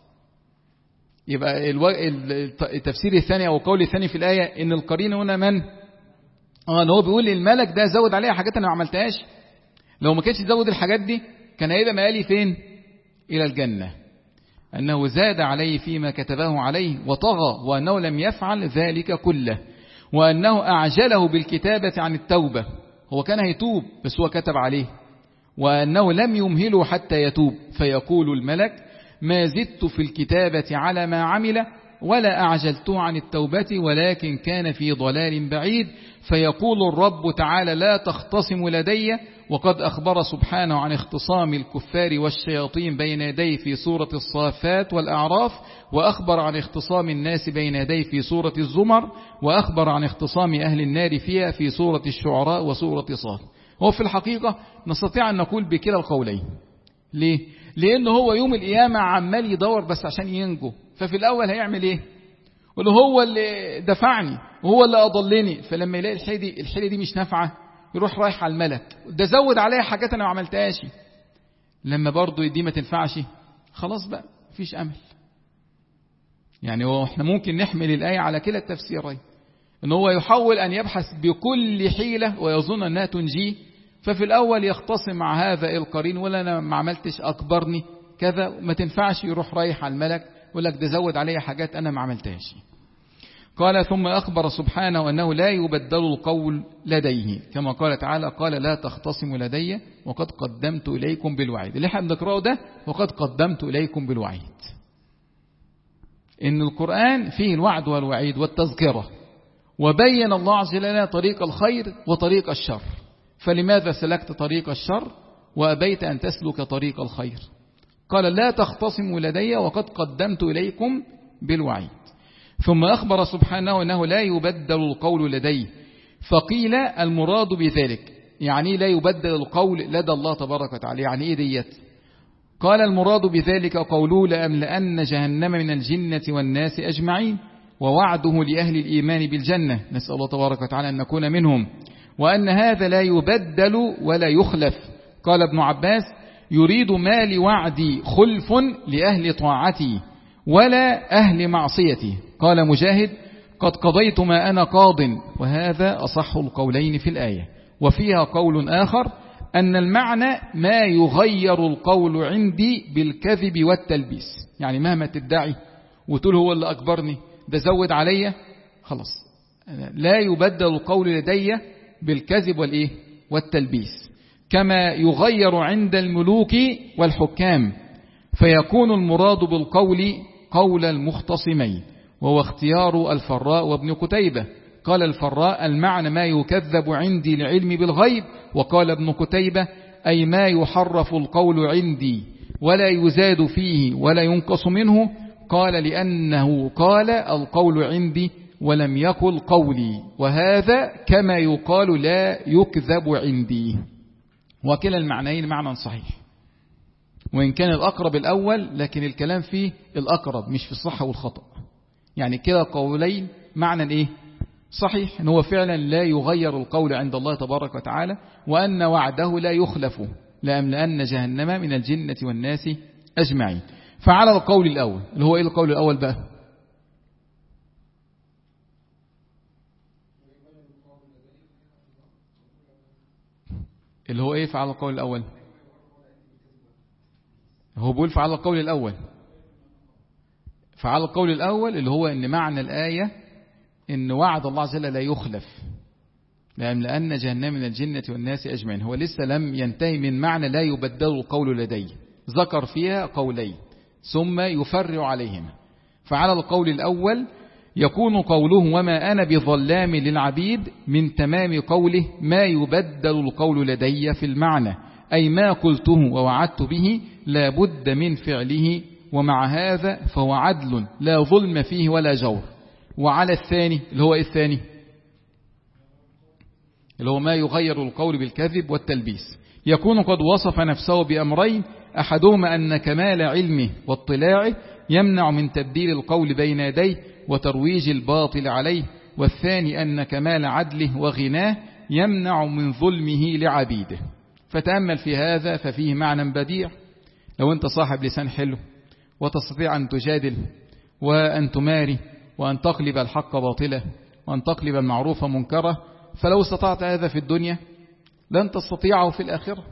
يبقى التفسير الثاني أو القول الثاني في الآية إن القرين هنا من اه هو بيقول الملك ده زود عليها حاجات أنا ما عملتهاش لو ما كانش زود الحاجات دي كان هيبقى مقالي فين إلى الجنة أنه زاد عليه فيما كتبه عليه وطغى وأنه لم يفعل ذلك كله وأنه أعجله بالكتابة عن التوبة هو كان هيتوب بس هو كتب عليه وأنه لم يمهله حتى يتوب فيقول الملك ما زدت في الكتابة على ما عمل ولا أعجلته عن التوبة ولكن كان في ضلال بعيد فيقول الرب تعالى لا تختصم لدي وقد أخبر سبحانه عن اختصام الكفار والشياطين بين يديه في سورة الصافات والأعراف وأخبر عن اختصام الناس بين يديه في سورة الزمر وأخبر عن اختصام أهل النار فيها في سورة الشعراء وسورة صاد هو في الحقيقة نستطيع أن نقول بكلا القولين ليه؟ لأن هو يوم القيامة عمال يدور بس عشان ينجو ففي الأول هيعمل إيه؟ يقول هو اللي دفعني وهو اللي أضلني فلما يلاقي الحيلة دي, الحيلة دي مش نافعة يروح رايح على الملك ده زود عليها حاجات أنا ما عملتهاش لما برضه دي ما تنفعش خلاص بقى مفيش أمل يعني هو احنا ممكن نحمل الآية على كلا التفسيرين ان هو يحاول أن يبحث بكل حيلة ويظن أنها تنجيه ففي الأول يختصم مع هذا القرين ولا أنا ما عملتش أكبرني كذا ما تنفعش يروح رايح على الملك يقول لك ده زود عليا حاجات أنا ما عملتهاش قال ثم أخبر سبحانه أنه لا يبدل القول لديه كما قال تعالى قال لا تختصموا لدي وقد قدمت إليكم بالوعيد اللي احنا بنقرأه ده وقد قدمت إليكم بالوعيد إن القرآن فيه الوعد والوعيد والتذكرة وبين الله عز وجل طريق الخير وطريق الشر فلماذا سلكت طريق الشر وأبيت أن تسلك طريق الخير قال لا تختصموا لدي وقد قدمت إليكم بالوعيد ثم أخبر سبحانه أنه لا يبدل القول لديه فقيل المراد بذلك يعني لا يبدل القول لدى الله تبارك وتعالى يعني إيه ديت قال المراد بذلك قوله لأملأن جهنم من الجنة والناس أجمعين ووعده لأهل الإيمان بالجنة نسأل الله تبارك وتعالى أن نكون منهم وأن هذا لا يبدل ولا يخلف قال ابن عباس يريد ما لوعدي خلف لأهل طاعتي ولا أهل معصيتي قال مجاهد قد قضيت ما أنا قاض وهذا أصح القولين في الآية وفيها قول آخر أن المعنى ما يغير القول عندي بالكذب والتلبيس يعني مهما تدعي وتقول هو اللي أكبرني ده زود عليا خلاص لا يبدل القول لدي بالكذب والإيه والتلبيس كما يغير عند الملوك والحكام فيكون المراد بالقول قول المختصمين وهو اختيار الفراء وابن كتيبة قال الفراء المعنى ما يكذب عندي لعلم بالغيب وقال ابن كتيبة أي ما يحرف القول عندي ولا يزاد فيه ولا ينقص منه قال لأنه قال القول عندي ولم يقل قولي وهذا كما يقال لا يكذب عندي وكلا المعنيين معنى صحيح وإن كان الأقرب الأول لكن الكلام فيه الأقرب مش في الصحة والخطأ يعني كلا قولين معنى إيه صحيح إن هو فعلا لا يغير القول عند الله تبارك وتعالى وأن وعده لا يخلف لأملأن جهنم من الجنة والناس أجمعين فعلى القول الأول اللي هو إيه القول الأول بقى اللي هو إيه فعلى القول الأول هو بيقول فعلى القول الأول فعلى القول الأول اللي هو إن معنى الآية إن وعد الله عز وجل لا يخلف لأن لأن جهنم من الجنة والناس أجمعين هو لسه لم ينتهي من معنى لا يبدل القول لديه ذكر فيها قولين ثم يفرع عليهما فعلى القول الأول يكون قوله وما أنا بظلام للعبيد من تمام قوله ما يبدل القول لدي في المعنى أي ما قلته ووعدت به لا بد من فعله ومع هذا فهو عدل لا ظلم فيه ولا جور وعلى الثاني اللي هو إيه الثاني اللي هو ما يغير القول بالكذب والتلبيس يكون قد وصف نفسه بأمرين أحدهما أن كمال علمه واطلاعه يمنع من تبديل القول بين يديه وترويج الباطل عليه والثاني أن كمال عدله وغناه يمنع من ظلمه لعبيده فتأمل في هذا ففيه معنى بديع لو أنت صاحب لسان حلو وتستطيع أن تجادل وأن تماري وأن تقلب الحق باطلة وأن تقلب المعروف منكرة فلو استطعت هذا في الدنيا لن تستطيعه في الآخرة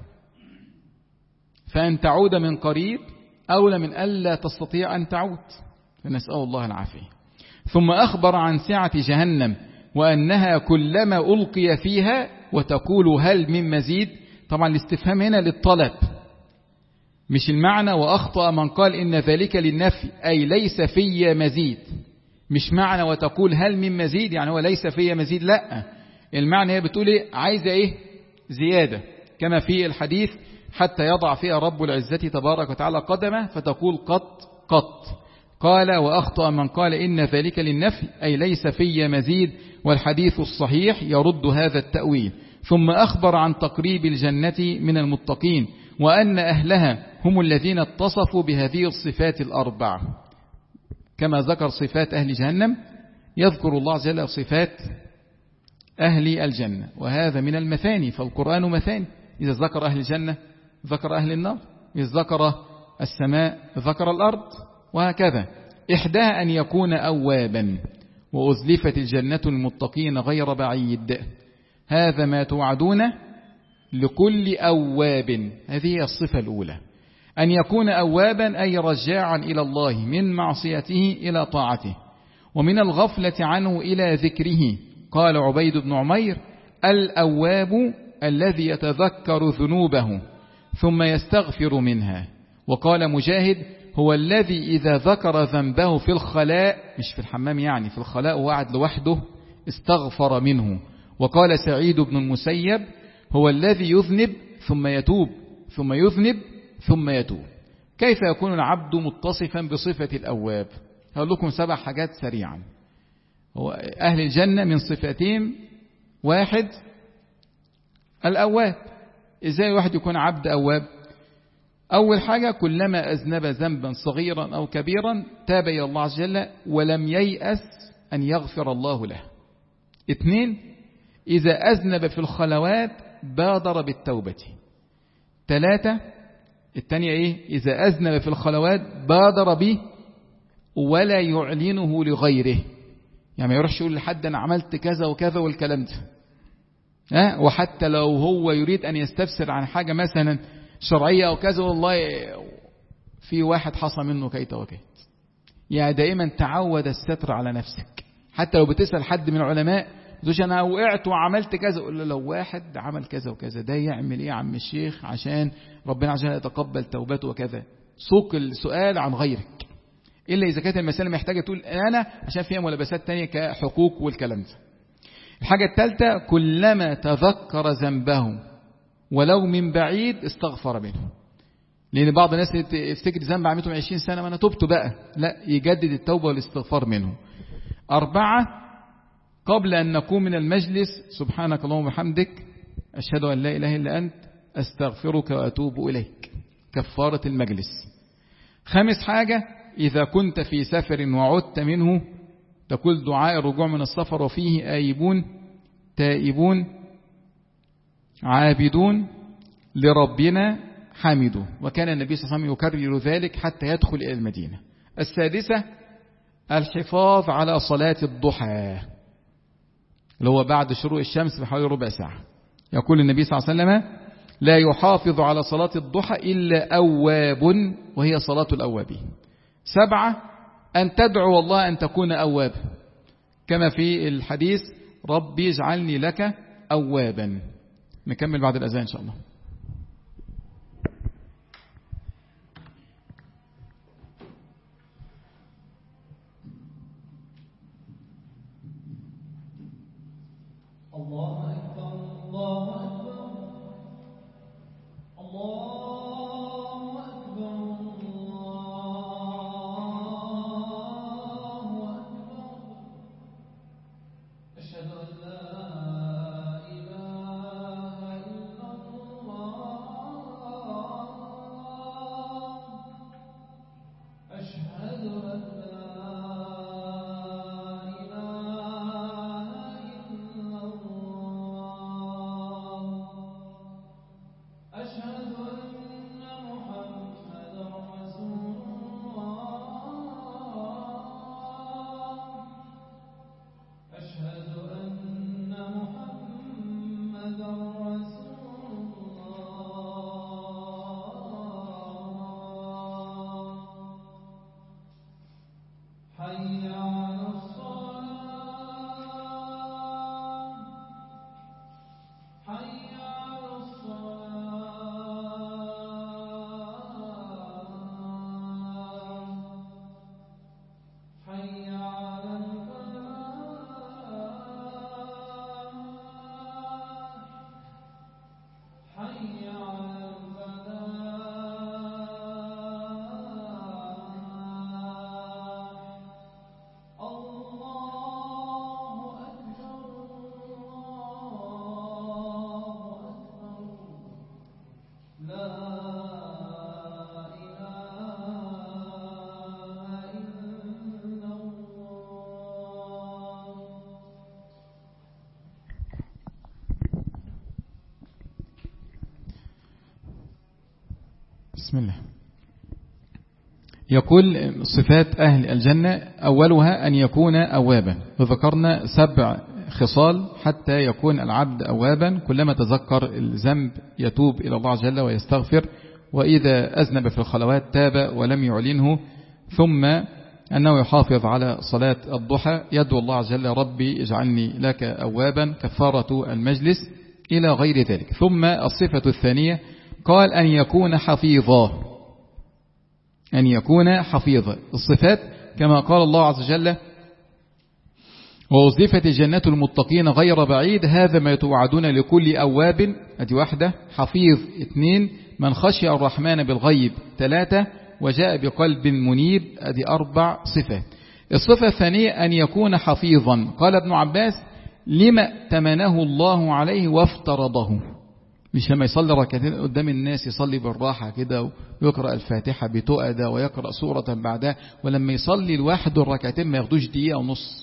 فأن تعود من قريب أولى من ألا تستطيع أن تعود فنسأل الله العافية ثم أخبر عن سعة جهنم وأنها كلما ألقي فيها وتقول هل من مزيد طبعا الاستفهام هنا للطلب مش المعنى وأخطأ من قال إن ذلك للنفي أي ليس في مزيد مش معنى وتقول هل من مزيد يعني هو ليس في مزيد لا المعنى هي بتقول إيه عايزة إيه زيادة كما في الحديث حتى يضع فيها رب العزة تبارك وتعالى قدمه فتقول قط قط قال وأخطأ من قال إن ذلك للنفي أي ليس في مزيد والحديث الصحيح يرد هذا التأويل ثم أخبر عن تقريب الجنة من المتقين وأن أهلها هم الذين اتصفوا بهذه الصفات الأربع كما ذكر صفات أهل جهنم يذكر الله عز وجل صفات أهل الجنة وهذا من المثاني فالقرآن مثاني إذا ذكر أهل الجنة ذكر أهل النار إذا ذكر السماء ذكر الأرض وهكذا إحداها أن يكون أوابا وأزلفت الجنة المتقين غير بعيد هذا ما توعدون لكل أواب هذه هي الصفة الأولى أن يكون أوابا أي رجاعا إلى الله من معصيته إلى طاعته ومن الغفلة عنه إلى ذكره قال عبيد بن عمير الأواب الذي يتذكر ذنوبه ثم يستغفر منها وقال مجاهد هو الذي إذا ذكر ذنبه في الخلاء مش في الحمام يعني في الخلاء وقعد لوحده استغفر منه وقال سعيد بن المسيب هو الذي يذنب ثم يتوب ثم يذنب ثم يتوب كيف يكون العبد متصفا بصفة الأواب هقول لكم سبع حاجات سريعا هو أهل الجنة من صفاتهم واحد الأواب إزاي واحد يكون عبد أواب أول حاجة كلما أذنب ذنبا صغيرا أو كبيرا تاب إلى الله عز وجل ولم ييأس أن يغفر الله له اثنين إذا أذنب في الخلوات بادر بالتوبة ثلاثة الثانية إيه إذا أذنب في الخلوات بادر به ولا يعلنه لغيره يعني ما يروحش يقول لحد أنا عملت كذا وكذا والكلام ده أه؟ وحتى لو هو يريد أن يستفسر عن حاجة مثلا شرعية أو كذا والله في واحد حصى منه كيت وكيت يعني دائما تعود الستر على نفسك حتى لو بتسأل حد من العلماء تقولش أنا وقعت وعملت كذا قول له لو واحد عمل كذا وكذا ده يعمل إيه يا عم الشيخ عشان ربنا عشان يتقبل توبته وكذا سوق السؤال عن غيرك إلا إذا كانت المسألة محتاجة تقول أنا عشان فيها ملابسات تانية كحقوق والكلام ده الحاجة الثالثة كلما تذكر ذنبه ولو من بعيد استغفر منه لأن بعض الناس يفتكر ذنب عملته من 20 سنة ما أنا تبت بقى لا يجدد التوبة والاستغفار منه أربعة قبل أن نقوم من المجلس سبحانك اللهم وبحمدك أشهد أن لا إله إلا أنت أستغفرك وأتوب إليك كفارة المجلس خامس حاجة إذا كنت في سفر وعدت منه تقول دعاء الرجوع من السفر وفيه آيبون تائبون عابدون لربنا حامدوا وكان النبي صلى الله عليه وسلم يكرر ذلك حتى يدخل إلى المدينة السادسة الحفاظ على صلاة الضحى اللي هو بعد شروق الشمس بحوالي ربع ساعة يقول النبي صلى الله عليه وسلم لا يحافظ على صلاة الضحى إلا أواب وهي صلاة الأوابين سبعة أن تدعو الله أن تكون أواب كما في الحديث ربي اجعلني لك أوابا نكمل بعد الأذان إن شاء الله الله أكبر الله أكبر الله أكبر الله أكبر أشهد أن لا إله إلا الله أشهد أن لا إله إلا الله أشهد أن محمدا رسول الله أشهد أن محمدا رسول الله حي على الصلاة حي على الصلاة حي على الفلاح حي على الفلاح الله أكبر الله أكبر لا إله إلا الله بسم الله يقول صفات أهل الجنة أولها أن يكون أوابا وذكرنا سبع خصال حتى يكون العبد أوابا كلما تذكر الذنب يتوب إلى الله جل ويستغفر وإذا أذنب في الخلوات تاب ولم يعلنه ثم أنه يحافظ على صلاة الضحى يدعو الله جل ربي اجعلني لك أوابا كفارة المجلس إلى غير ذلك ثم الصفة الثانية قال أن يكون حفيظا أن يكون حفيظا الصفات كما قال الله عز وجل ووظفت جنات المتقين غير بعيد هذا ما توعدون لكل أواب أدي واحدة حفيظ اثنين من خشي الرحمن بالغيب ثلاثة وجاء بقلب منيب أدي أربع صفات الصفة الثانية أن يكون حفيظا قال ابن عباس لما تمنه الله عليه وافترضه مش لما يصلي ركعتين قدام الناس يصلي بالراحة كده ويقرأ الفاتحة بتؤدى ويقرأ سورة بعدها ولما يصلي لوحده الركعتين ما ياخدوش دقيقة ونص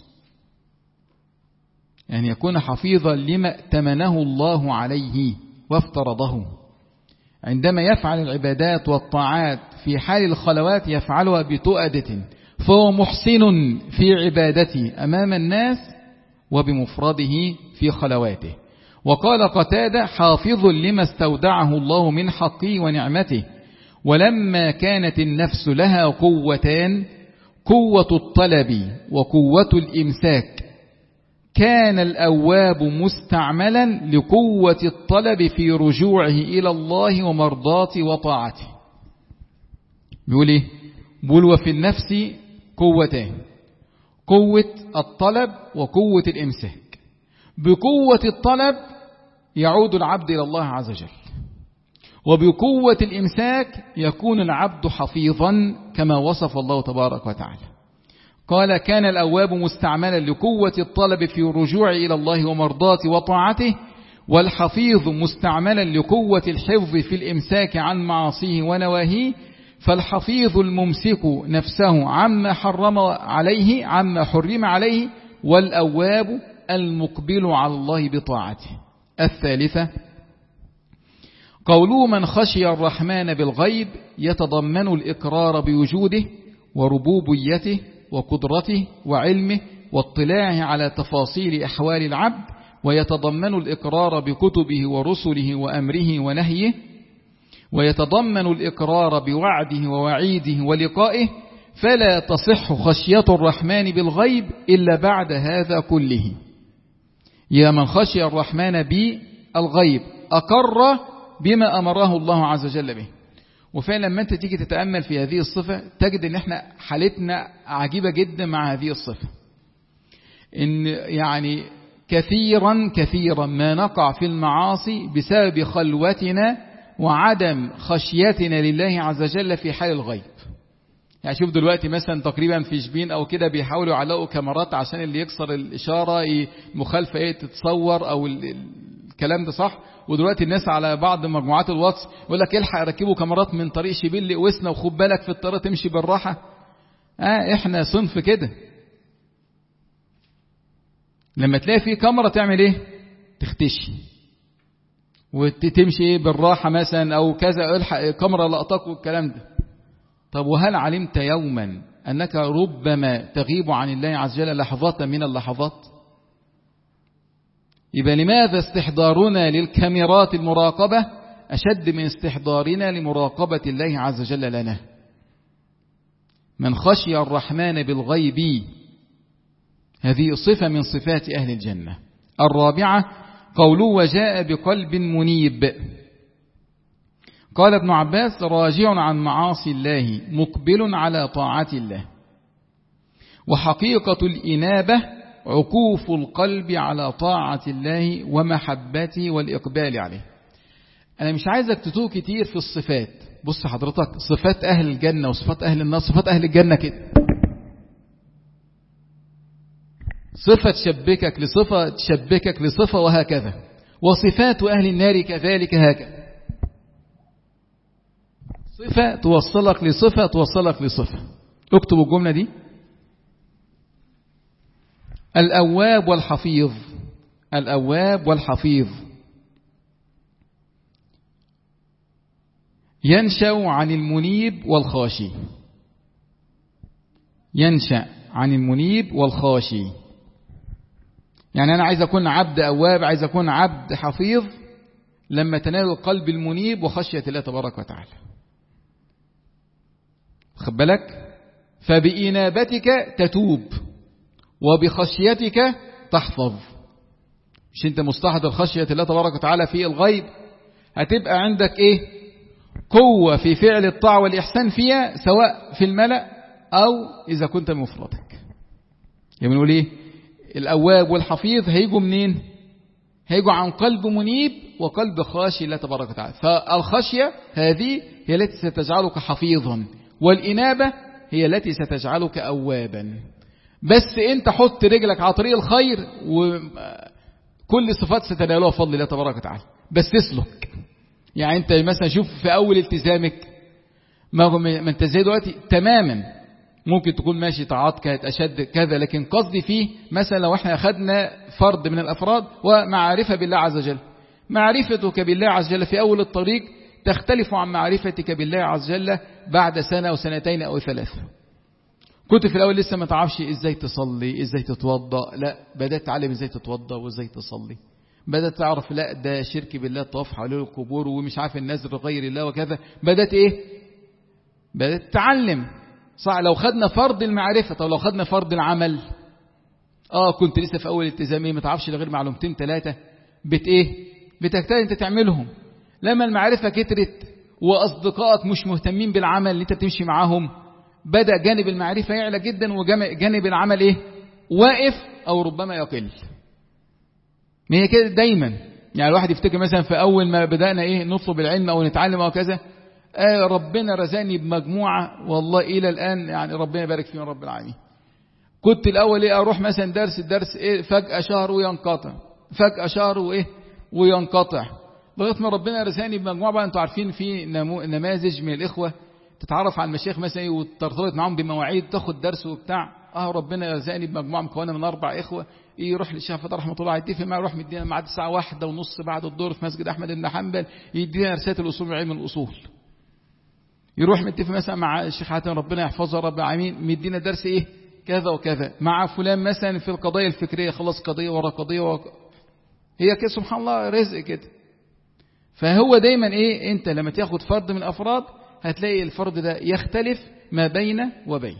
يعني يكون حفيظا لما تمنه الله عليه وافترضه عندما يفعل العبادات والطاعات في حال الخلوات يفعلها بتؤدة فهو محسن في عبادته أمام الناس وبمفرده في خلواته وقال قتادة حافظ لما استودعه الله من حقه ونعمته ولما كانت النفس لها قوتان قوة الطلب وقوة الإمساك كان الأواب مستعملا لقوة الطلب في رجوعه إلى الله ومرضاته وطاعته بيقول إيه بيقول وفي النفس قوتان قوة الطلب وقوة الإمساك بقوة الطلب يعود العبد إلى الله عز وجل وبقوة الإمساك يكون العبد حفيظا كما وصف الله تبارك وتعالى قال كان الأواب مستعملا لقوة الطلب في الرجوع إلى الله ومرضاته وطاعته والحفيظ مستعملا لقوة الحفظ في الإمساك عن معاصيه ونواهيه فالحفيظ الممسك نفسه عما حرم عليه عما حرم عليه والأواب المقبل على الله بطاعته الثالثة قوله من خشي الرحمن بالغيب يتضمن الإقرار بوجوده وربوبيته وقدرته وعلمه واطلاعه على تفاصيل أحوال العبد ويتضمن الإقرار بكتبه ورسله وأمره ونهيه ويتضمن الإقرار بوعده ووعيده ولقائه فلا تصح خشية الرحمن بالغيب إلا بعد هذا كله يا من خشي الرحمن بالغيب أقر بما أمره الله عز وجل به وفعلا لما أنت تيجي تتأمل في هذه الصفة تجد أن احنا حالتنا عجيبة جدا مع هذه الصفة إن يعني كثيرا كثيرا ما نقع في المعاصي بسبب خلوتنا وعدم خشيتنا لله عز وجل في حال الغيب يعني شوف دلوقتي مثلا تقريبا في شبين او كده بيحاولوا يعلقوا كاميرات عشان اللي يكسر الاشاره مخالفه ايه تتصور او الكلام ده صح ودلوقتي الناس على بعض مجموعات الواتس يقول لك الحق ركبوا كاميرات من طريق شبين لقوسنا وخد بالك في الطريق تمشي بالراحه اه احنا صنف كده لما تلاقي في كاميرا تعمل ايه تختشي وتمشي ايه بالراحه مثلا او كذا الحق كاميرا لقطاك والكلام ده طب وهل علمت يوما أنك ربما تغيب عن الله عز وجل لحظة من اللحظات يبقى لماذا استحضارنا للكاميرات المراقبة أشد من استحضارنا لمراقبة الله عز وجل لنا من خشي الرحمن بالغيب هذه صفة من صفات أهل الجنة الرابعة قوله وجاء بقلب منيب قال ابن عباس راجع عن معاصي الله مقبل على طاعة الله وحقيقة الإنابة عكوف القلب على طاعة الله ومحبته والإقبال عليه أنا مش عايزك تتوه كتير في الصفات بص حضرتك صفات أهل الجنة وصفات أهل النار صفات أهل الجنة كده صفة تشبكك لصفة تشبكك لصفة وهكذا وصفات أهل النار كذلك هكذا صفة توصلك لصفة توصلك لصفة اكتب الجملة دي الأواب والحفيظ الأواب والحفيظ ينشأ عن المنيب والخاشي ينشأ عن المنيب والخاشي يعني أنا عايز أكون عبد أواب عايز أكون عبد حفيظ لما تنال القلب المنيب وخشية الله تبارك وتعالى خد بالك فبإنابتك تتوب وبخشيتك تحفظ مش انت مستحضر خشية الله تبارك وتعالى في الغيب هتبقى عندك ايه قوة في فعل الطاعة والإحسان فيها سواء في الملأ أو إذا كنت مفردك يعني بنقول ايه الأواب والحفيظ هيجوا منين هيجوا عن قلب منيب وقلب خاشي الله تبارك وتعالى فالخشية هذه هي التي ستجعلك حفيظا والإنابة هي التي ستجعلك أوابا بس انت حط رجلك على طريق الخير وكل صفات ستنالها بفضل الله تبارك وتعالى بس تسلك يعني انت مثلا شوف في اول التزامك ما ما انت زي دلوقتي تماما ممكن تكون ماشي طاعات كانت اشد كذا لكن قصدي فيه مثلا لو احنا اخذنا فرد من الافراد ومعرفه بالله عز وجل معرفتك بالله عز وجل في اول الطريق تختلف عن معرفتك بالله عز وجل بعد سنه او سنتين او ثلاثه كنت في الأول لسه ما تعرفش إزاي تصلي إزاي تتوضأ لا بدأت تعلم إزاي تتوضأ وإزاي تصلي بدأت تعرف لا ده شرك بالله الطواف حوالين القبور ومش عارف النذر غير الله وكذا بدأت إيه بدأت تتعلم صح لو خدنا فرض المعرفة طب لو خدنا فرض العمل آه كنت لسه في أول التزامي ما تعرفش غير معلومتين ثلاثة بت إيه بتجتهد أنت تعملهم لما المعرفة كترت وأصدقائك مش مهتمين بالعمل اللي أنت بتمشي معاهم بدأ جانب المعرفة يعلى جدا وجانب العمل ايه واقف او ربما يقل ما هي كده دايما يعني الواحد يفتكر مثلا في اول ما بدأنا ايه نطلب العلم او نتعلم او كذا آه ربنا رزقني بمجموعة والله الى الان يعني ربنا يبارك فيهم رب العالمين كنت الاول ايه اروح مثلا درس الدرس ايه فجأة شهر وينقطع فجأة شهر وايه وينقطع لغايه ما ربنا رزقني بمجموعة بقى انتوا عارفين في نماذج من الاخوه تتعرف على المشايخ مثلا وترتبط معاهم بمواعيد تاخد درس وبتاع اه ربنا رزقني بمجموعة مكونة من أربع إخوة إيه يروح للشيخ فتح رحمة الله يتفق معاه يروح مدينا ميعاد الساعة واحدة ونص بعد الظهر في مسجد أحمد بن حنبل يدينا رسالة الأصول من علم الأصول يروح متفق مثلا مع الشيخ حاتم ربنا يحفظه رب العالمين مدينا درس إيه كذا وكذا مع فلان مثلا في القضايا الفكرية خلاص قضية ورا قضية ورا هي كده سبحان الله رزق كده فهو دايما ايه انت لما تاخد فرد من الافراد هتلاقي الفرد ده يختلف ما بين وبين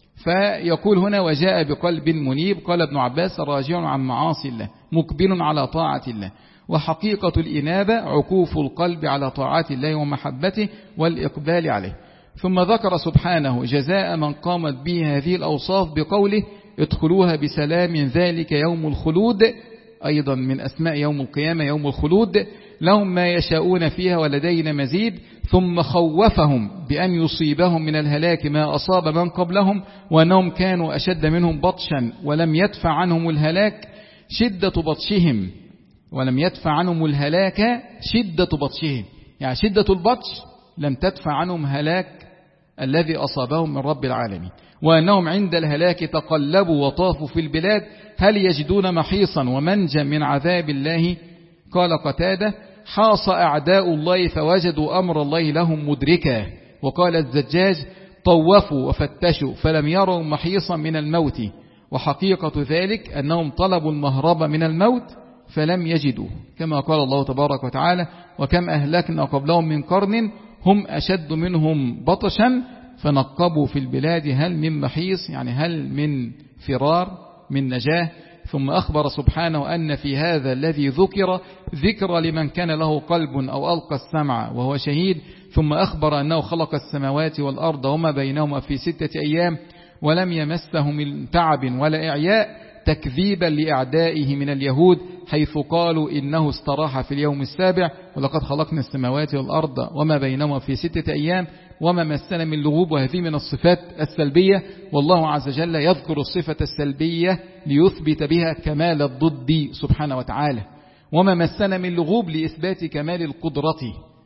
فيقول هنا وجاء بقلب منيب قال ابن عباس راجع عن معاصي الله مقبل على طاعة الله وحقيقة الإنابة عكوف القلب على طاعة الله ومحبته والإقبال عليه ثم ذكر سبحانه جزاء من قامت به هذه الأوصاف بقوله ادخلوها بسلام ذلك يوم الخلود أيضا من أسماء يوم القيامة يوم الخلود لهم ما يشاءون فيها ولدينا مزيد ثم خوفهم بأن يصيبهم من الهلاك ما أصاب من قبلهم وأنهم كانوا أشد منهم بطشا ولم يدفع عنهم الهلاك شدة بطشهم ولم يدفع عنهم الهلاك شدة بطشهم يعني شدة البطش لم تدفع عنهم هلاك الذي أصابهم من رب العالمين وأنهم عند الهلاك تقلبوا وطافوا في البلاد هل يجدون محيصا ومنجا من عذاب الله قال قتادة حاص أعداء الله فوجدوا أمر الله لهم مدركا وقال الزجاج طوفوا وفتشوا فلم يروا محيصا من الموت وحقيقة ذلك أنهم طلبوا المهرب من الموت فلم يجدوا كما قال الله تبارك وتعالى وكم أهلكنا قبلهم من قرن هم أشد منهم بطشا فنقبوا في البلاد هل من محيص يعني هل من فرار من نجاه ثم أخبر سبحانه أن في هذا الذي ذكر ذكر لمن كان له قلب أو ألقى السمع وهو شهيد ثم أخبر أنه خلق السماوات والأرض وما بينهما في ستة أيام ولم يمسه من تعب ولا إعياء تكذيبا لأعدائه من اليهود حيث قالوا إنه استراح في اليوم السابع ولقد خلقنا السماوات والأرض وما بينهما في ستة أيام وما مسنا من لغوب وهذه من الصفات السلبية والله عز وجل يذكر الصفة السلبية ليثبت بها كمال الضد سبحانه وتعالى وما مسنا من لغوب لإثبات كمال القدرة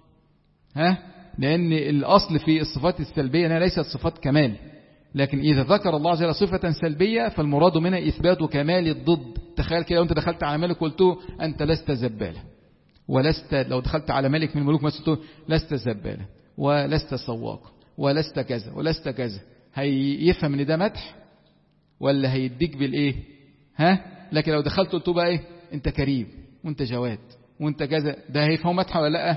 ها لأن الأصل في الصفات السلبية أنها ليست صفات كمال لكن إذا ذكر الله عز وجل صفة سلبية فالمراد منها إثبات كمال الضد تخيل كده وانت دخلت على ملك قلت أنت لست زبالة ولست لو دخلت على ملك من الملوك مثلا لست زبالة ولست سواق ولست كذا ولست كذا هيفهم ان ده مدح ولا هيديك بالايه ها لكن لو دخلت قلت بقى ايه انت كريم وانت جواد وانت كذا ده هيفهم مدح ولا لا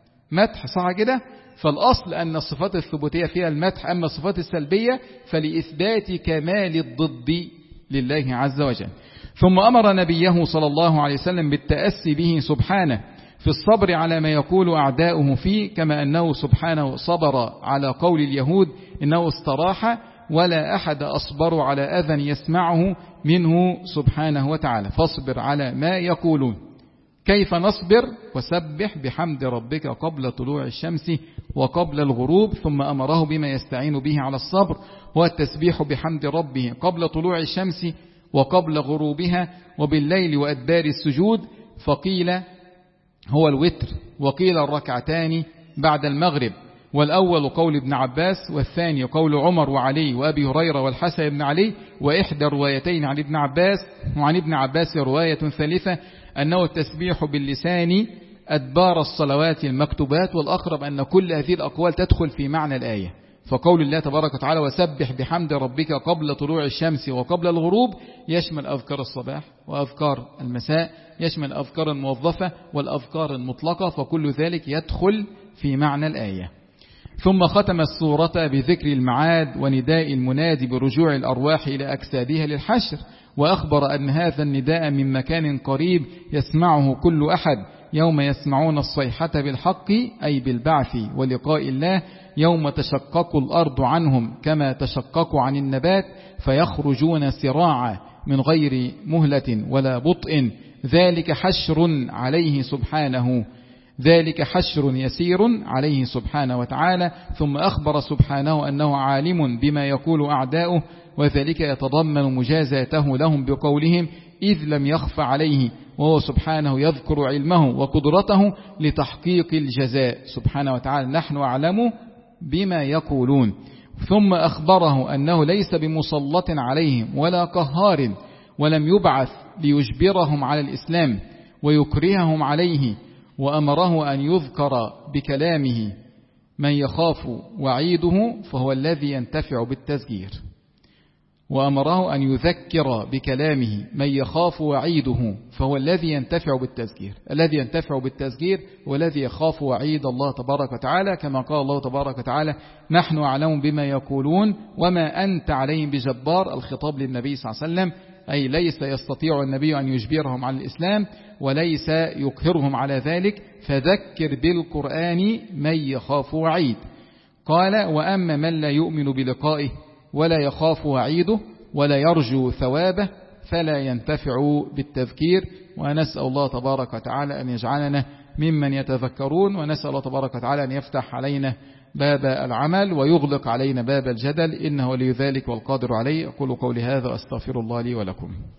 مدح صح كده فالأصل أن الصفات الثبوتية فيها المدح أما الصفات السلبية فلإثبات كمال الضد لله عز وجل ثم أمر نبيه صلى الله عليه وسلم بالتأسي به سبحانه في الصبر على ما يقول أعداؤه فيه كما أنه سبحانه صبر على قول اليهود إنه استراح ولا أحد أصبر على أذى يسمعه منه سبحانه وتعالى فاصبر على ما يقولون كيف نصبر وسبح بحمد ربك قبل طلوع الشمس وقبل الغروب ثم أمره بما يستعين به على الصبر هو التسبيح بحمد ربه قبل طلوع الشمس وقبل غروبها وبالليل وأدبار السجود فقيل هو الوتر وقيل الركعتان بعد المغرب والأول قول ابن عباس والثاني قول عمر وعلي وأبي هريرة والحسن بن علي وإحدى الروايتين عن ابن عباس وعن ابن عباس رواية ثالثة أنه التسبيح باللسان أدبار الصلوات المكتوبات والأقرب أن كل هذه الأقوال تدخل في معنى الآية فقول الله تبارك وتعالى وسبح بحمد ربك قبل طلوع الشمس وقبل الغروب يشمل أذكار الصباح وأذكار المساء يشمل أذكار الموظفة والأذكار المطلقة فكل ذلك يدخل في معنى الآية ثم ختم السورة بذكر المعاد ونداء المنادي برجوع الأرواح إلى أجسادها للحشر وأخبر أن هذا النداء من مكان قريب يسمعه كل أحد يوم يسمعون الصيحة بالحق أي بالبعث ولقاء الله يوم تشقق الأرض عنهم كما تشقق عن النبات فيخرجون سراعا من غير مهلة ولا بطء ذلك حشر عليه سبحانه ذلك حشر يسير عليه سبحانه وتعالى ثم أخبر سبحانه أنه عالم بما يقول أعداؤه وذلك يتضمن مجازاته لهم بقولهم إذ لم يخف عليه وهو سبحانه يذكر علمه وقدرته لتحقيق الجزاء سبحانه وتعالى نحن أعلم بما يقولون ثم أخبره أنه ليس بمسلط عليهم ولا قهار ولم يبعث ليجبرهم على الإسلام ويكرههم عليه وأمره أن يذكر بكلامه من يخاف وعيده فهو الذي ينتفع بالتذكير وأمره أن يذكر بكلامه من يخاف وعيده فهو الذي ينتفع بالتذكير الذي ينتفع بالتذكير هو الذي يخاف وعيد الله تبارك وتعالى كما قال الله تبارك وتعالى نحن أعلم بما يقولون وما أنت عليهم بجبار الخطاب للنبي صلى الله عليه وسلم أي ليس يستطيع النبي أن يجبرهم على الإسلام وليس يكهرهم على ذلك فذكر بالقرآن من يخاف وعيد قال وأما من لا يؤمن بلقائه ولا يخاف وعيده ولا يرجو ثوابه فلا ينتفع بالتذكير ونسأل الله تبارك وتعالى أن يجعلنا ممن يتذكرون ونسأل الله تبارك وتعالى أن يفتح علينا باب العمل ويغلق علينا باب الجدل إنه ولي ذلك والقادر عليه أقول قولي هذا أستغفر الله لي ولكم